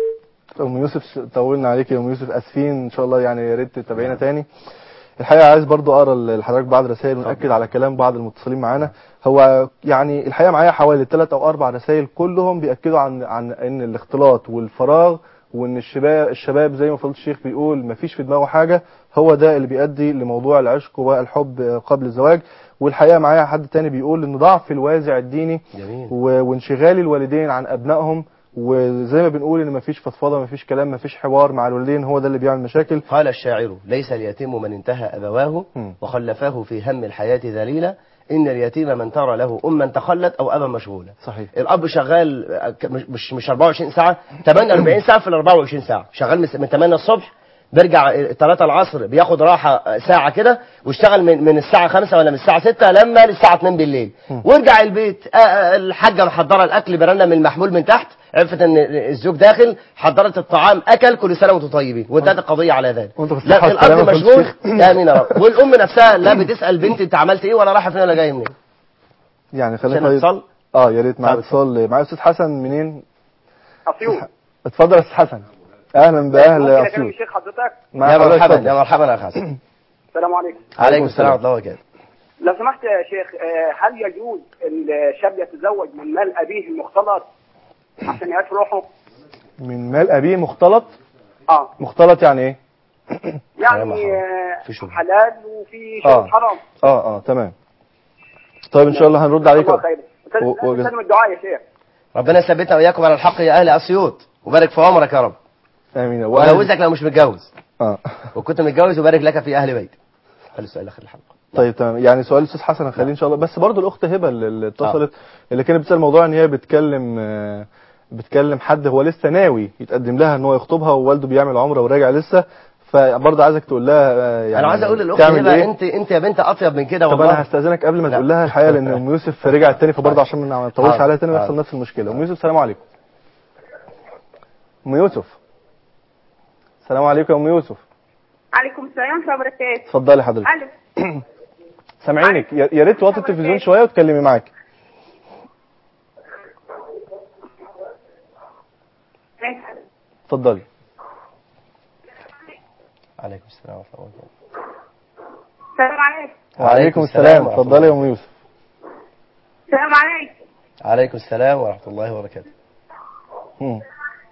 ام يوسف طولنا عليك يا ام يوسف اسفين ان شاء الله يعني يا ريت تتابعينا تاني الحقيقه عايز برضو اقرا لحضرتك بعض رسائل وناكد على كلام بعض المتصلين معانا هو يعني الحقيقه معايا حوالي ثلاث او اربع رسائل كلهم بياكدوا عن عن ان الاختلاط والفراغ وان الشباب الشباب زي ما فضيله الشيخ بيقول ما فيش في دماغه حاجه هو ده اللي بيؤدي لموضوع العشق والحب قبل الزواج والحقيقه معايا حد تاني بيقول ان ضعف الوازع الديني
جميل
و- وانشغال الوالدين عن ابنائهم وزي ما بنقول ان مفيش فضفضه مفيش كلام مفيش حوار مع الوالدين هو ده اللي بيعمل مشاكل
قال الشاعر ليس اليتيم من انتهى أبواه
مم.
وخلفاه في هم الحياة ذليلا إن اليتيم من ترى له أما تخلت أو أبا مشغولا
صحيح
الأب شغال آه، ك- مش- مش مش 24 ساعة 48 ساعة في ال 24 ساعة شغال من من 8 الصبح بيرجع 3 العصر بياخد راحة آه، ساعة كده واشتغل من من الساعة 5 ولا من الساعة 6 لما للساعة 2 بالليل وارجع البيت آه، آه، الحاجة محضرة الأكل برنة من المحمول من تحت عرفت ان الزوج داخل حضرت الطعام اكل كل سنه وانتم طيبين وانتهت القضيه على ذلك
وانتم في الصحة
لا
والسلامة
الاب
يا
مشغول
فندم.
امين يا رب والام نفسها لا بتسال بنت انت عملت ايه ولا رايحه فين ولا جايه منين
يعني خلينا
عشان
طيب
اتصل
اه يا ريت معايا
طيب.
اتصال معايا استاذ حسن منين
اسيوط
اتفضل يا استاذ حسن اهلا باهل
ممكن اكلم
اسيوط
الشيخ حضرتك
معايا
يا
حضرتك
مرحبا
اتفضل.
يا مرحبا يا حسن
السلام عليكم
عليكم السلام ورحمه الله وبركاته
لو سمحت يا شيخ آه، هل يجوز الشاب يتزوج من مال ابيه المختلط عشان يعيش روحه؟
من مال ابيه مختلط
اه
مختلط يعني ايه
حرام
يعني
حرام.
آه،
في شبهة.
حلال وفي
آه.
شيء حرام
اه اه تمام طيب ان شاء الله هنرد عليك
الله خير
و- وجز-
استلم الدعاء يا شيخ
ربنا يثبتنا واياكم على الحق يا اهل اسيوط وبارك في عمرك يا رب
امين
وجوزك لو مش متجوز
اه
وكنت متجوز وبارك لك في اهل بيت خلي السؤال اخر الحلقه
طيب تمام يعني سؤال الاستاذ حسن هنخليه ان شاء الله بس برضو الاخت هبه اللي اللي اتصلت اللي كانت بتسال موضوع ان هي بتكلم آه، بتكلم حد هو لسه ناوي يتقدم لها ان هو يخطبها ووالده بيعمل عمره وراجع لسه فبرضه عايزك تقول لها آه، يعني
انا عايز اقول للاخت
تعمل
هبه
إيه؟
انت انت يا بنت اطيب من كده
طب
والله
انا هستاذنك قبل ما
لا.
تقول لها الحقيقه لان ام يوسف رجعت تاني فبرضه عشان ما نطولش
حاضر.
عليها تاني ويحصل
حاضر.
نفس المشكله ام يوسف السلام عليكم ام يوسف السلام عليكم يا ام يوسف
عليكم السلام ورحمه الله وبركاته
اتفضلي حضرتك
الو
سامعينك يا يا ريت توطي التلفزيون شويه وتكلمي معاك اتفضلي
عليكم السلام ورحمه الله وبركاته
السلام عليكم
وعليكم السلام
ورحمة
اتفضلي
الله.
يا ام يوسف
السلام عليكم
عليكم السلام ورحمه الله وبركاته
مم.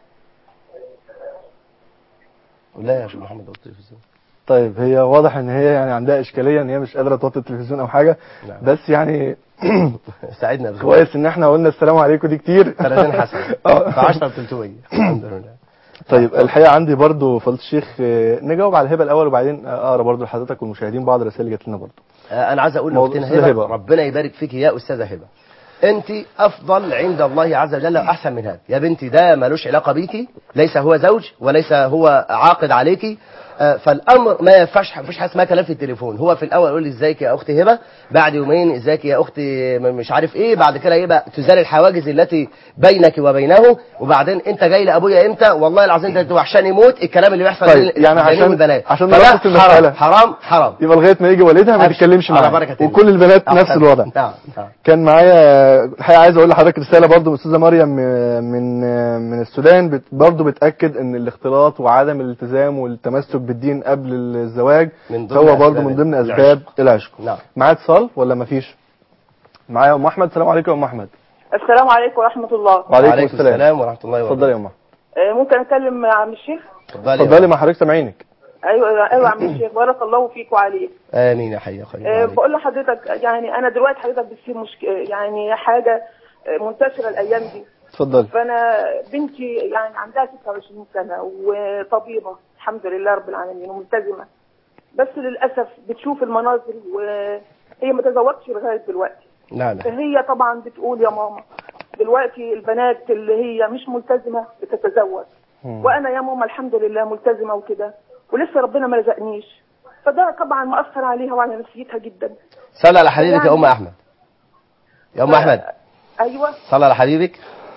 لا يا شيخ محمد وطي التلفزيون
طيب هي واضح ان هي يعني عندها اشكاليه ان هي مش قادره توطي التلفزيون او حاجه
نعم.
بس يعني
ساعدنا بخير
كويس ان احنا قلنا السلام عليكم دي كتير
30 حسنه
آه.
ف 10 300 الحمد لله
طيب الحقيقه عندي برضو فضيله الشيخ آه، نجاوب على الهبه الاول وبعدين اقرا برضو لحضرتك والمشاهدين بعض الرسائل اللي جات لنا برضو
آه، انا عايز اقول
موضوع
لاختنا
أستاذة
هبه
هبة.
ربنا يبارك فيك يا استاذه هبه انت افضل عند الله عز وجل واحسن من هذا يا بنتي ده ملوش علاقه بيكي ليس هو زوج وليس هو عاقد عليكي آه، فالامر ما ينفعش مفيش حاجه اسمها كلام في التليفون هو في الاول يقول لي ازيك يا اختي هبه بعد يومين ازيك يا اختي م- مش عارف ايه بعد كده يبقى تزال الحواجز التي بينك وبينه وبعدين انت جاي لابويا امتى والله العظيم ده انت وحشاني موت الكلام اللي بيحصل
طيب،
بين-
يعني
بينهم
عشان-
البنات
عشان
فده
نلخص المسألة.
حرام حرام حرام
يبقى لغايه ما يجي والدها ما
أبشر.
تتكلمش
على
معاها
بركة الله.
وكل البنات نفس
أحسن.
الوضع
نعم نعم
كان معايا الحقيقه عايز اقول لحضرتك رساله برضو من استاذه مريم من من السودان بت برضو بتاكد ان الاختلاط وعدم الالتزام والتمسك بالدين قبل الزواج
من ضمن
هو برضو
أسباب
من ضمن
العشق.
اسباب العشق
نعم
معايا اتصال ولا مفيش معايا ام احمد السلام عليكم يا ام احمد
السلام عليكم ورحمة الله
وعليكم السلام
ورحمة الله
اتفضلي يا
وبركاته
ام احمد
آه، ممكن أتكلم مع عم الشيخ
اتفضلي يا
اتفضلي
أم.
مع حضرتك سامعينك
أيوة أيوة يا عم الشيخ بارك الله فيك وعليك
آمين يا حي يا خير
آه، بقول لحضرتك يعني أنا دلوقتي حضرتك بتصير مشك... يعني حاجة آه، منتشرة الأيام دي
اتفضلي
فأنا بنتي يعني عندها 26 سنة وطبيبة الحمد لله رب العالمين وملتزمة بس للأسف بتشوف المناظر وهي ما تزوجتش لغاية دلوقتي
نعم
فهي طبعا بتقول يا ماما دلوقتي البنات اللي هي مش ملتزمة بتتزوج
مم.
وانا يا ماما الحمد لله ملتزمه وكده ولسه ربنا ما رزقنيش فده طبعا مأثر عليها وعلى نفسيتها جدا
صلى على حبيبك يا ام احمد يا ام احمد
ايوه
صلى على حبيبك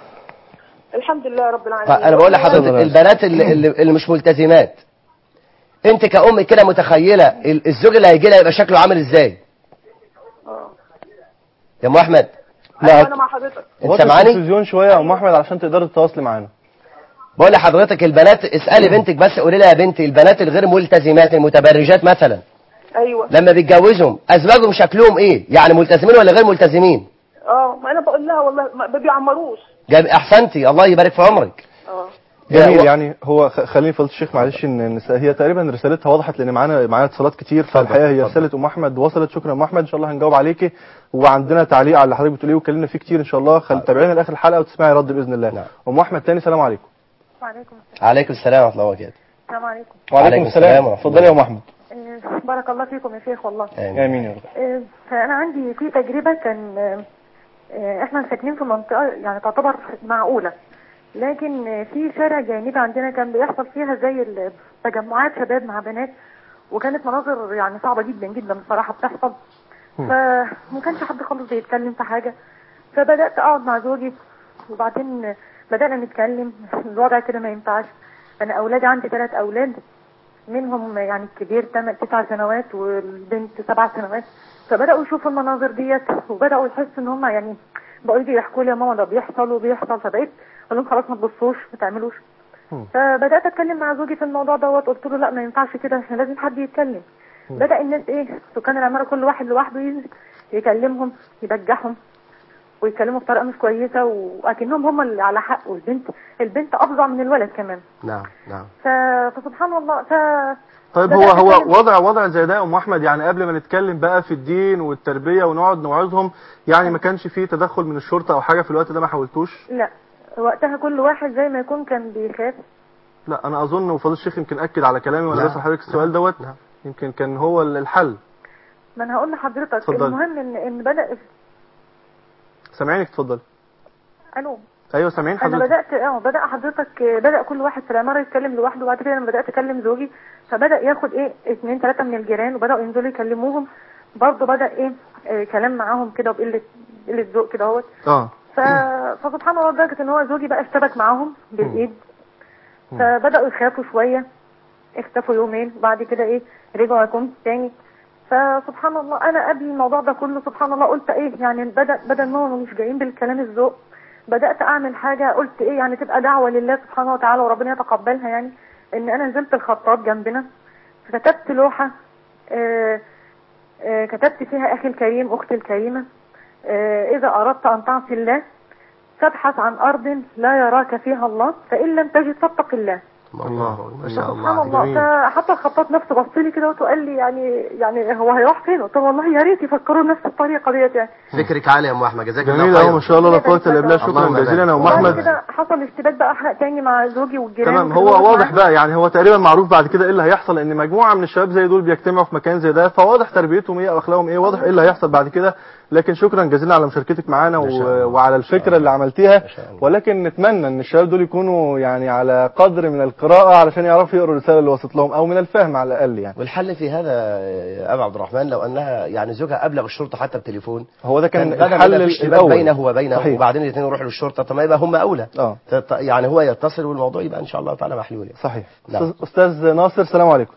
الحمد لله رب العالمين
انا بقول لحضرتك
ربنا
البنات اللي, اللي, اللي مش ملتزمات انت كأم كده متخيله ال- الزوج اللي هيجي لها يبقى شكله عامل ازاي
آه.
يا ام احمد
أيوة انا مع حضرتك
انت
وطي
سامعاني
التلفزيون شويه يا ام احمد علشان تقدري تتواصلي معانا
بقول لحضرتك البنات اسالي بنتك بس قولي لها يا بنتي البنات الغير ملتزمات المتبرجات مثلا
ايوه
لما بيتجوزهم ازواجهم شكلهم ايه يعني ملتزمين ولا غير ملتزمين
اه ما انا بقول لها والله ما ما بيعمروش
جاب احسنتي الله يبارك في عمرك
اه
جميل
يا-
يعني هو خ- خليني فضيله الشيخ معلش ان إن هي تقريبا رسالتها وضحت لان معانا معانا اتصالات كتير فالحقيقه هي
اتفضل.
رساله ام احمد وصلت شكرا يا ام احمد ان شاء الله هنجاوب عليكي وعندنا تعليق على اللي حضرتك بتقوليه واتكلمنا فيه كتير ان شاء الله خل تابعينا لاخر الحلقه وتسمعي رد باذن الله
نعم.
ام احمد تاني سلام عليكم
وعليكم السلام
عليكم السلام ورحمه الله وبركاته
السلام عليكم
وعليكم السلام ورحمة
اتفضلي يا ام
الله.
احمد
آه، بارك الله فيكم يا شيخ والله
آمين.
امين يا رب
آه، فأنا عندي في تجربة كان آه، آه، احنا ساكنين في منطقة يعني تعتبر معقولة لكن آه، في شارع جانبي عندنا كان بيحصل فيها زي ال- تجمعات شباب مع بنات وكانت مناظر يعني صعبة جدا جدا بصراحة بتحصل فما كانش حد خالص بيتكلم في حاجة فبدأت أقعد مع زوجي وبعدين بدأنا نتكلم الوضع كده ما ينفعش أنا أولادي عندي ثلاث أولاد منهم يعني الكبير تم- تسع سنوات والبنت سبع سنوات فبداوا يشوفوا المناظر ديت وبداوا يحسوا ان هم يعني بقوا يجي يحكوا لي يا ماما ده بيحصل وبيحصل فبقيت اقول لهم خلاص ما تبصوش ما تعملوش
مم.
فبدات اتكلم مع زوجي في الموضوع دوت قلت له لا ما ينفعش كده احنا لازم حد يتكلم بدا الناس ايه سكان العماره كل واحد لوحده ينزل يكلمهم يبجحهم ويتكلموا بطريقه مش كويسه واكنهم هم اللي على حق والبنت البنت افظع من الولد كمان
نعم نعم
ف... فسبحان الله ف
طيب
بدأت
هو هو
أتكلم.
وضع وضع زي ده يا ام احمد يعني قبل ما نتكلم بقى في الدين والتربيه ونقعد نوعظهم يعني ما كانش فيه تدخل من الشرطه او حاجه في الوقت ده ما حاولتوش
لا وقتها كل واحد زي ما يكون كان بيخاف
لا انا اظن وفضل الشيخ يمكن اكد على كلامي وانا
نعم.
بسال حضرتك السؤال دوت
نعم.
يمكن كان هو الحل
ما انا هقول لحضرتك
اتفضل.
المهم ان ان بدا
سامعينك اتفضل
الو
ايوه سامعين
انا
حضرتك
بدات اه بدا حضرتك بدا كل واحد في العماره يتكلم لوحده وبعد كده انا بدات اكلم زوجي فبدا ياخد ايه اثنين ثلاثه من الجيران وبداوا ينزلوا يكلموهم برضه بدا ايه آه، كلام معاهم كده وبقله قله ذوق كده اهوت
اه
ف... فسبحان الله لدرجه ان هو زوجي بقى اشتبك معاهم بالايد
مم.
فبداوا يخافوا شويه اختفوا يومين وبعد كده ايه رجعوا يكون تاني فسبحان الله انا قبل الموضوع ده كله سبحان الله قلت ايه يعني بدا بدل ما هم مش جايين بالكلام الذوق بدات اعمل حاجه قلت ايه يعني تبقى دعوه لله سبحانه وتعالى وربنا يتقبلها يعني ان انا نزلت الخطاط جنبنا كتبت لوحه آه آه كتبت فيها اخي الكريم اختي الكريمه آه اذا اردت ان تعصي الله فابحث عن ارض لا يراك فيها الله فان لم تجد فاتق الله
الله
ما شاء
سبحان
الله
الله
جميل.
فحتى الخطاط نفسه بص لي كده وقال لي يعني يعني هو هيروح فين؟ قلت له والله يا ريت يفكروا نفس الطريقه ديت يعني
فكرك عالي يا ام احمد جزاك
جميل
الله
قوي
خير
ما شاء الله لا قوه الا بالله
اللهم
شكرا جزيلا يا ام
بارك.
وبعد
احمد
كده حصل اشتباك بقى احرق تاني مع زوجي والجيران
تمام
وكده
هو واضح
معاه.
بقى يعني هو تقريبا معروف بعد كده ايه اللي هيحصل ان مجموعه من الشباب زي دول بيجتمعوا في مكان زي ده فواضح تربيتهم ايه واخلاقهم ايه واضح ايه اللي هيحصل بعد كده لكن شكرا جزيلا على مشاركتك معانا
ما شاء
و...
الله.
وعلى الفكره اللي عملتيها
ما شاء الله.
ولكن نتمنى ان الشباب دول يكونوا يعني على قدر من القراءه علشان يعرفوا يقروا الرساله اللي وصلت لهم او من الفهم على الاقل يعني
والحل في هذا يا ابا عبد الرحمن لو انها يعني زوجها ابلغ الشرطه حتى بتليفون
هو ده كان
بدل ما
الحل
يبقى في اشتباك
الاول
بينه وبينها
صحيح.
وبعدين الاثنين يروحوا للشرطه طب ما يبقى هم اولى
اه
تط- يعني هو يتصل والموضوع يبقى ان شاء الله تعالى محلول يعني.
صحيح
نعم.
أستاذ- استاذ ناصر السلام عليكم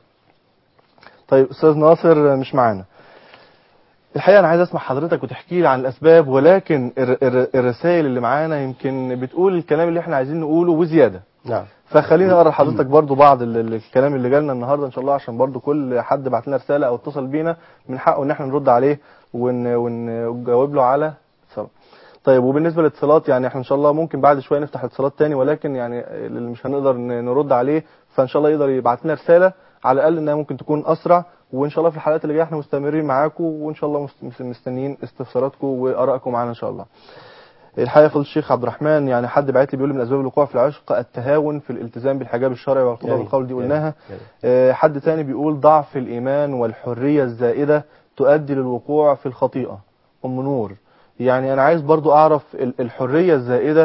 طيب استاذ ناصر مش معانا الحقيقه انا عايز اسمع حضرتك وتحكي لي عن الاسباب ولكن الر- الر- الرسائل اللي معانا يمكن بتقول الكلام اللي احنا عايزين نقوله وزياده
نعم
فخليني اقرا لحضرتك برضو بعض ال- ال- الكلام اللي جالنا النهارده ان شاء الله عشان برضو كل حد بعت لنا رساله او اتصل بينا من حقه ان احنا نرد عليه ون ون- ونجاوب له على اتصال طيب وبالنسبه للاتصالات يعني احنا ان شاء الله ممكن بعد شويه نفتح اتصالات تاني ولكن يعني اللي مش هنقدر ن- نرد عليه فان شاء الله يقدر يبعت لنا رساله على الاقل انها ممكن تكون اسرع وان شاء الله في الحلقات اللي جايه احنا مستمرين معاكم وان شاء الله مست- مستنيين استفساراتكم وارائكم معانا ان شاء الله الحقيقه فضل الشيخ عبد الرحمن يعني حد بعت لي بيقول لي من اسباب الوقوع في العشق التهاون في الالتزام بالحجاب الشرعي والقضاء
جميل.
بالقول دي
جميل.
قلناها
جميل.
آه، حد تاني بيقول ضعف الايمان والحريه الزائده تؤدي للوقوع في الخطيئه ام نور يعني انا عايز برضو اعرف ال- الحريه الزائده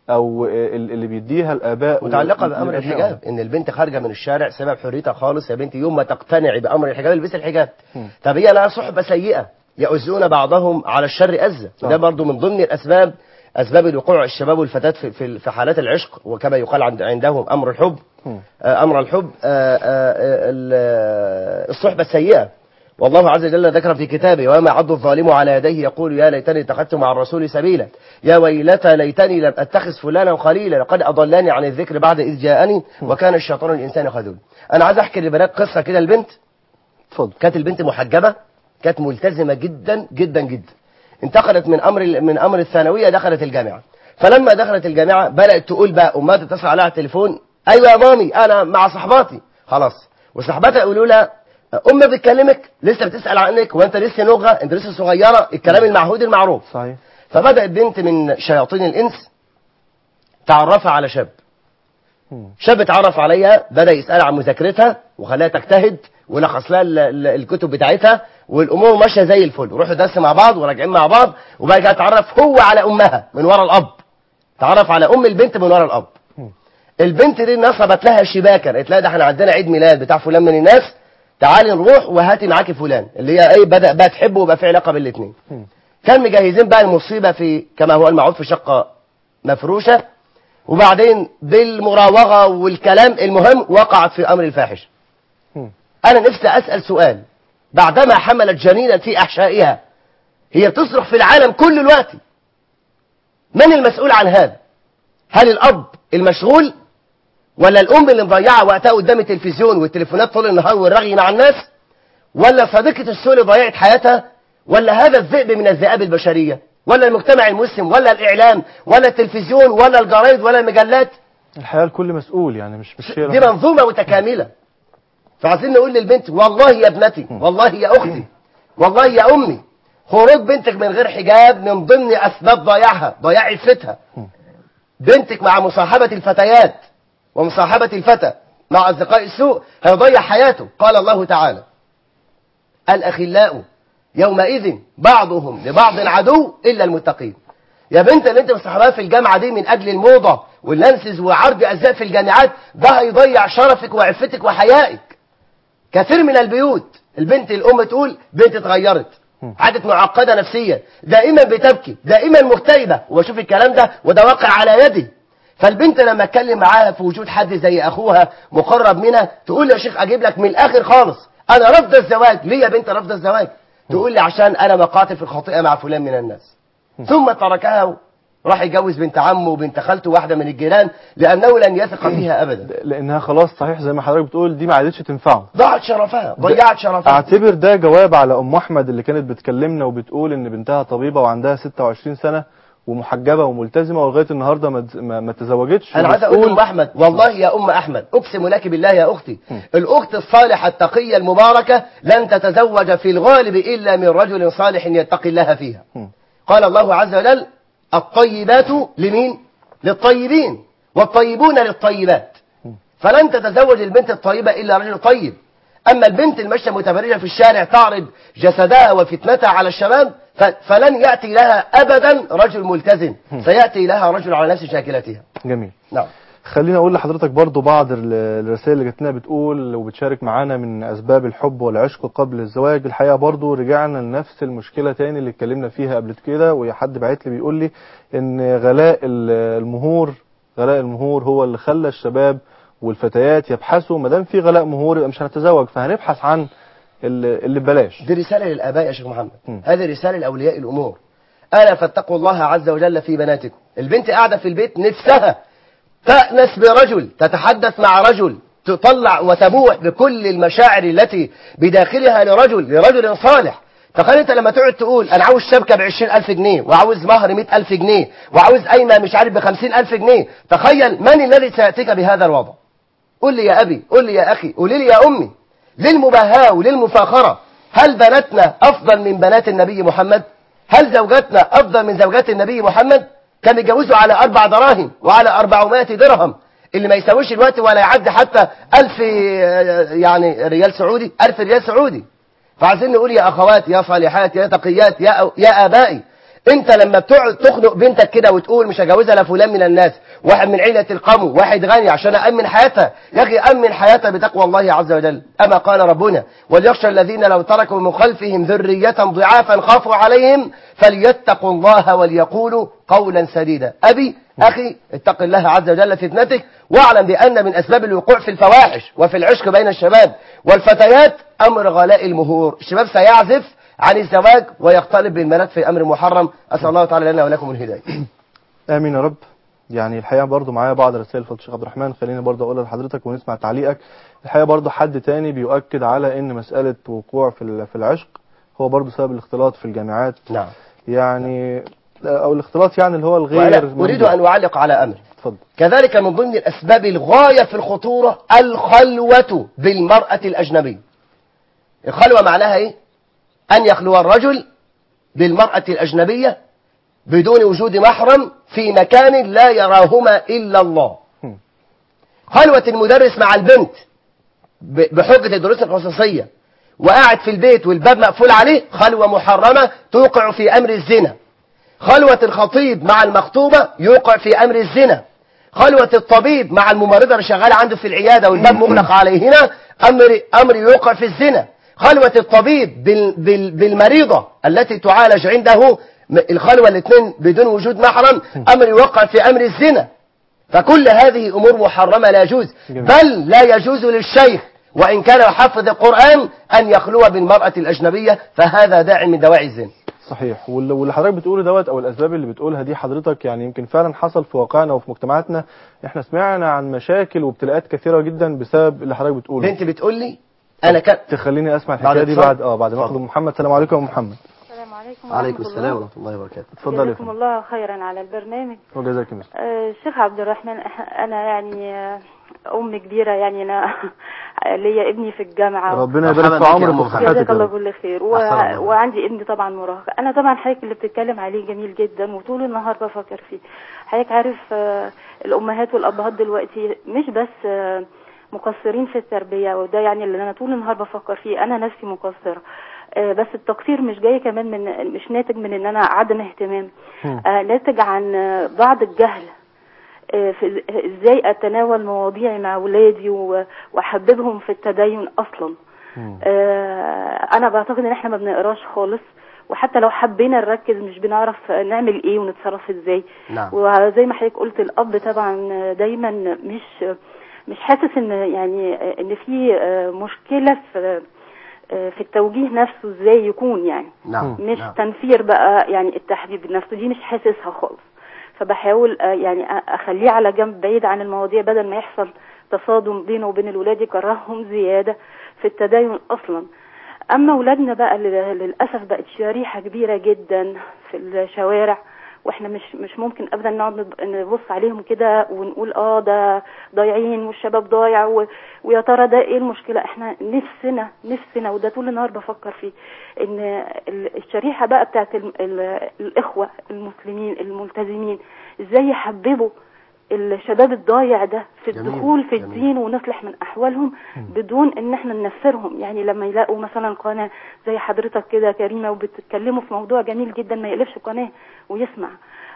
او آه، اللي بيديها الاباء
متعلقه
وال-
بامر
لأبنائهم.
الحجاب ان البنت خارجه من الشارع سبب حريتها خالص يا بنتي يوم ما تقتنعي بامر الحجاب البسي الحجاب طب هي لها صحبه سيئه يؤذون بعضهم على الشر اذى وده برضو من ضمن الاسباب اسباب الوقوع الشباب والفتاه في في في حالات العشق وكما يقال عند عندهم امر الحب آه، امر الحب آه، آه، آه، ال- آه، الصحبه السيئه والله عز وجل ذكر في كتابه وما عض الظالم على يديه يقول يا ليتني اتخذت مع الرسول سبيلا يا ويلتى ليتني لم اتخذ فلانا خليلا لقد اضلني عن الذكر بعد اذ جاءني وكان الشيطان الانسان خذول انا عايز احكي للبنات قصه كده البنت
اتفضل
كانت البنت محجبه كانت ملتزمه جدا جدا جدا انتقلت من امر من امر الثانويه دخلت الجامعه فلما دخلت الجامعه بدات تقول بقى امها تتصل عليها على التليفون ايوه يا مامي انا مع صحباتي خلاص وصحباتها يقولوا لها امي بتكلمك لسه بتسال عنك وانت لسه نغه انت لسه صغيره الكلام المعهود المعروف
صحيح
فبدات بنت من شياطين الانس تعرفها على شاب شاب اتعرف عليها بدا يسال عن مذاكرتها وخلاها تجتهد ولخص لها ال- ال- الكتب بتاعتها والامور ماشيه زي الفل وروحوا درس مع بعض وراجعين مع بعض وبعد كده اتعرف هو على امها من ورا الاب تعرف على ام البنت من ورا الاب البنت دي نصبت لها شباكا قالت لها ده احنا عندنا عيد ميلاد بتاع فلان من الناس تعالي نروح وهاتي معاكي فلان اللي هي ايه بدا بقى تحبه ويبقى في علاقه بين الاثنين كان مجهزين بقى المصيبه في كما هو المعروف في شقه مفروشه وبعدين بالمراوغه والكلام المهم وقعت في امر الفاحش انا نفسي اسال سؤال بعدما حملت جنينا في احشائها هي بتصرخ في العالم كل الوقت من المسؤول عن هذا هل الاب المشغول ولا الام اللي مضيعه وقتها قدام التلفزيون والتليفونات طول النهار والرغي مع الناس ولا صديقه السوء اللي ضيعت حياتها ولا هذا الذئب من الذئاب البشريه ولا المجتمع المسلم ولا الاعلام ولا التلفزيون ولا الجرايد ولا المجلات
الحقيقه الكل مسؤول يعني مش مش شيء
دي منظومه متكامله فعايزين نقول للبنت والله يا ابنتي والله يا اختي والله يا امي خروج بنتك من غير حجاب من ضمن اسباب ضياعها ضياع عفتها بنتك مع مصاحبه الفتيات ومصاحبه الفتى مع اصدقاء السوء هيضيع حياته قال الله تعالى الاخلاء يومئذ بعضهم لبعض عدو الا المتقين يا بنت اللي انت مصاحبها في الجامعه دي من اجل الموضه واللانسز وعرض ازياء في الجامعات ده هيضيع شرفك وعفتك وحيائك كثير من البيوت البنت الام تقول بنت اتغيرت عادت معقده نفسيا دائما بتبكي دائما مكتئبه وبشوف الكلام ده وده واقع على يدي فالبنت لما اتكلم معاها في وجود حد زي اخوها مقرب منها تقول لي يا شيخ اجيب لك من الاخر خالص انا رافضه الزواج ليه يا بنت رافضه الزواج تقول لي عشان انا مقاتل في الخطيئه مع فلان من الناس ثم تركها راح يتجوز بنت عمه وبنت خالته واحده من الجيران لانه لن يثق فيها ابدا
لانها خلاص صحيح زي ما حضرتك بتقول دي ما عادتش تنفعه
ضاعت شرفها ضيعت شرفها
اعتبر ده جواب على ام احمد اللي كانت بتكلمنا وبتقول ان بنتها طبيبه وعندها 26 سنه ومحجبه وملتزمه ولغايه النهارده ما ما ما تزوجتش
انا عايز اقول
وبتقول-
لام احمد والله يا ام احمد اقسم لك بالله يا اختي الاخت الصالحه التقيه المباركه لن تتزوج في الغالب الا من رجل صالح يتقي الله فيها قال الله عز وجل الطيبات لمين للطيبين والطيبون للطيبات فلن تتزوج البنت الطيبه الا رجل طيب اما البنت الماشيه متبرجه في الشارع تعرض جسدها وفتنتها على الشباب ف- فلن ياتي لها ابدا رجل ملتزم سياتي لها رجل على نفس شاكلتها
جميل
نعم
خليني اقول لحضرتك برضو بعض ال- الرسائل اللي جات لنا بتقول وبتشارك معانا من اسباب الحب والعشق قبل الزواج الحقيقه برضو رجعنا لنفس المشكله تاني اللي اتكلمنا فيها قبل كده ويا حد بعت لي بيقول لي ان غلاء ال- المهور غلاء المهور هو اللي خلى الشباب والفتيات يبحثوا ما دام في غلاء مهور يبقى مش هنتزوج فهنبحث عن ال- اللي ببلاش
دي رسالة للآباء يا شيخ محمد
م.
هذه رسالة لأولياء الأمور ألا فاتقوا الله عز وجل في بناتكم البنت قاعدة في البيت نفسها تأنس برجل تتحدث مع رجل تطلع وتبوح بكل المشاعر التي بداخلها لرجل لرجل صالح تخيل انت لما تقعد تقول انا عاوز شبكه ب ألف جنيه وعاوز مهر مئة ألف جنيه وعاوز قايمه مش عارف ب ألف جنيه تخيل من الذي سياتيك بهذا الوضع قل لي يا ابي قل لي يا اخي قولي لي يا امي للمباهاة وللمفاخرة هل بناتنا أفضل من بنات النبي محمد هل زوجاتنا أفضل من زوجات النبي محمد كان يتجوزوا على أربع دراهم وعلى أربعمائة درهم اللي ما يساويش الوقت ولا يعدي حتى ألف آه، يعني ريال سعودي ألف ريال سعودي فعايزين نقول يا أخوات يا صالحات يا تقيات يا, يا آبائي انت لما بتقعد تخنق بنتك كده وتقول مش هجوزها لفلان من الناس واحد من عيلة القوم واحد غني عشان أأمن حياتها يا أخي أمن حياتها بتقوى الله عز وجل أما قال ربنا وليخشى الذين لو تركوا من خلفهم ذرية ضعافا خافوا عليهم فليتقوا الله وليقولوا قولا سديدا أبي أخي اتق الله عز وجل فتنتك واعلم بأن من أسباب الوقوع في الفواحش وفي العشق بين الشباب والفتيات أمر غلاء المهور الشباب سيعزف عن الزواج ويقترب بالبنات في أمر محرم أسأل الله تعالى لنا ولكم الهداية
امين يا رب يعني الحقيقه برضو معايا بعض رسائل فضل الشيخ عبد الرحمن خليني برضو اقولها لحضرتك ونسمع تعليقك الحقيقه برضو حد تاني بيؤكد على ان مساله وقوع في ال- في العشق هو برضو سبب الاختلاط في الجامعات
نعم
يعني او الاختلاط يعني اللي هو الغير
وأنا أريد
ممدوح.
أن أعلق على أمر
اتفضل
كذلك من ضمن الأسباب الغاية في الخطورة الخلوة بالمرأة الأجنبية الخلوة معناها إيه؟ أن يخلو الرجل بالمرأة الأجنبية بدون وجود محرم في مكان لا يراهما إلا الله
هم.
خلوة المدرس مع البنت ب- بحجة الدروس الخصوصية وقاعد في البيت والباب مقفول عليه خلوة محرمة توقع في أمر الزنا خلوة الخطيب مع المخطوبة يوقع في أمر الزنا خلوة الطبيب مع الممرضة اللي شغالة عنده في العيادة والباب مغلق عليهما أمر أمر يوقع في الزنا خلوة الطبيب بال بال بالمريضة التي تعالج عنده م- الخلوة الاثنين بدون وجود محرم أمر يوقع في أمر الزنا فكل هذه أمور محرمة لا يجوز
جميل.
بل لا يجوز للشيخ وإن كان يحفظ القرآن أن يخلو بالمرأة الأجنبية فهذا داع من دواعي الزنا
صحيح واللي واللي حضرتك بتقوله دوت او الاسباب اللي بتقولها دي حضرتك يعني يمكن فعلا حصل في واقعنا وفي مجتمعاتنا احنا سمعنا عن مشاكل وابتلاءات كثيره جدا بسبب اللي حضرتك بتقوله
بنت بتقول لي أنا كان
تخليني اسمع
بعد
الحكايه دي
اتصال.
بعد اه بعد ما اخد
اتفضل.
محمد السلام عليكم يا محمد
السلام عليكم
عليكم
ورحمة
السلام
الله.
ورحمة الله وبركاته
اتفضل يا
جزاكم
فندم
الله خيرا على البرنامج
وجزاك الله
آه، الشيخ عبد الرحمن إح- انا يعني آه، ام كبيره يعني انا ليا ابني في الجامعه
ربنا
مرحبا
يبارك
بك
في
يا
عمرك
أم
وفي
محمد.
صحتك
جزاك
يا
الله
رب.
كل خير و...
أحسن الله.
وعندي ابني طبعا مراهق انا طبعا حضرتك اللي بتتكلم عليه جميل جدا وطول النهار بفكر فيه حضرتك عارف آه، الامهات والابهات دلوقتي مش بس آه، مقصرين في التربيه وده يعني اللي انا طول النهار بفكر فيه انا نفسي مقصره آه، بس التقصير مش جاي كمان من مش ناتج من ان انا عدم اهتمام
مم.
آه، ناتج عن آه، بعض الجهل آه، في ازاي اتناول مواضيعي مع ولادي و- واحببهم في التدين اصلا
مم.
آه، انا بعتقد ان احنا ما بنقراش خالص وحتى لو حبينا نركز مش بنعرف نعمل ايه ونتصرف ازاي
نعم
وزي ما حضرتك قلت الاب طبعا دايما مش مش حاسس ان يعني ان في آه، مشكله في آه، في التوجيه نفسه ازاي يكون يعني
نعم
مش
نعم.
تنفير بقى يعني التحبيب نفسه دي مش حاسسها خالص فبحاول آه، يعني أ- اخليه على جنب بعيد عن المواضيع بدل ما يحصل تصادم بينه وبين الولاد يكرههم زياده في التدين اصلا اما اولادنا بقى اللي للاسف بقت شريحه كبيره جدا في الشوارع واحنا مش مش ممكن ابدا نقعد نب- نبص عليهم كده ونقول اه ده ضايعين والشباب ضايع و- ويا ترى ده ايه المشكله احنا نفسنا نفسنا وده طول النهار بفكر فيه ان ال- الشريحه بقى بتاعت ال- ال- الاخوه المسلمين الملتزمين ازاي يحببوا الشباب الضايع ده في
جميل،
الدخول في
جميل.
الدين ونصلح من احوالهم بدون ان احنا ننفرهم يعني لما يلاقوا مثلا قناه زي حضرتك كده كريمه وبتتكلموا في موضوع جميل جدا ما يقلبش قناه ويسمع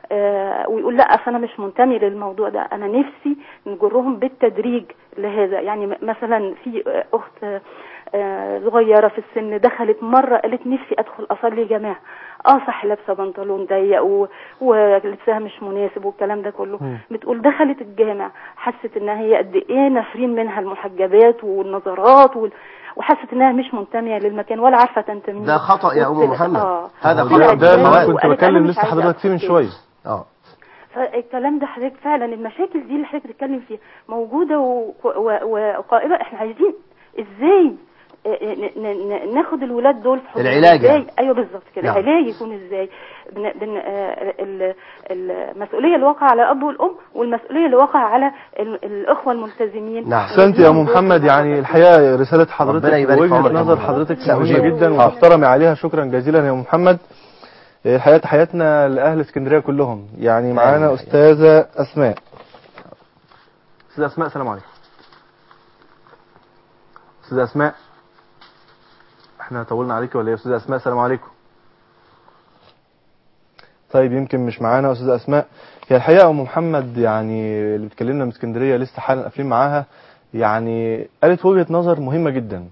آه ويقول لا اصل انا مش منتمي للموضوع ده انا نفسي نجرهم بالتدريج لهذا يعني م- مثلا في آه، اخت آه، صغيره في السن دخلت مره قالت نفسي ادخل اصلي جماعه اه صح لابسه بنطلون ضيق و- ولبسها مش مناسب والكلام ده كله
مم.
بتقول دخلت الجامع حست انها هي قد ايه نافرين منها المحجبات والنظرات وال... وحست انها مش منتميه للمكان ولا عارفه تنتمي
ده خطأ يا أم
وبت-
محمد.
آه.
هذا
ده-
خطأ
ده اللي انا
بالمواد.
كنت
وقالت
بكلم
أنا مش
لسه
عايزة
حضرتك فيه من
أدخل
شويه
اه
فالكلام ده حضرتك فعلا المشاكل دي اللي حضرتك بتتكلم فيها موجوده و- و- وقائمه احنا عايزين ازاي ن- ن- ن- ناخد الولاد دول في حضننا
العلاج
ازاي
يعني.
ايوه بالظبط كده
نعم.
العلاج يكون ازاي بن... بن... آه، ال- المسؤوليه اللي واقعه على الاب والام والمسؤوليه اللي واقعه على ال- الاخوه الملتزمين
نعم.
احسنت يا ام محمد يعني الحقيقه رساله حضرتك
ربنا يبارك في
ووجهه
عمرك يا
نظر
أم محمد.
حضرتك
سأجيب.
مهمه جدا
آه.
ومحترم عليها شكرا جزيلا يا ام محمد الحقيقه تحياتنا لاهل اسكندريه كلهم يعني معانا
أهلا.
استاذه اسماء استاذه اسماء السلام عليكم استاذه اسماء احنا طولنا عليكي ولا ايه يا استاذه اسماء السلام عليكم طيب يمكن مش معانا استاذه اسماء هي الحقيقه ام محمد يعني اللي بتكلمنا من اسكندريه لسه حالا قافلين معاها يعني قالت وجهه نظر مهمه جدا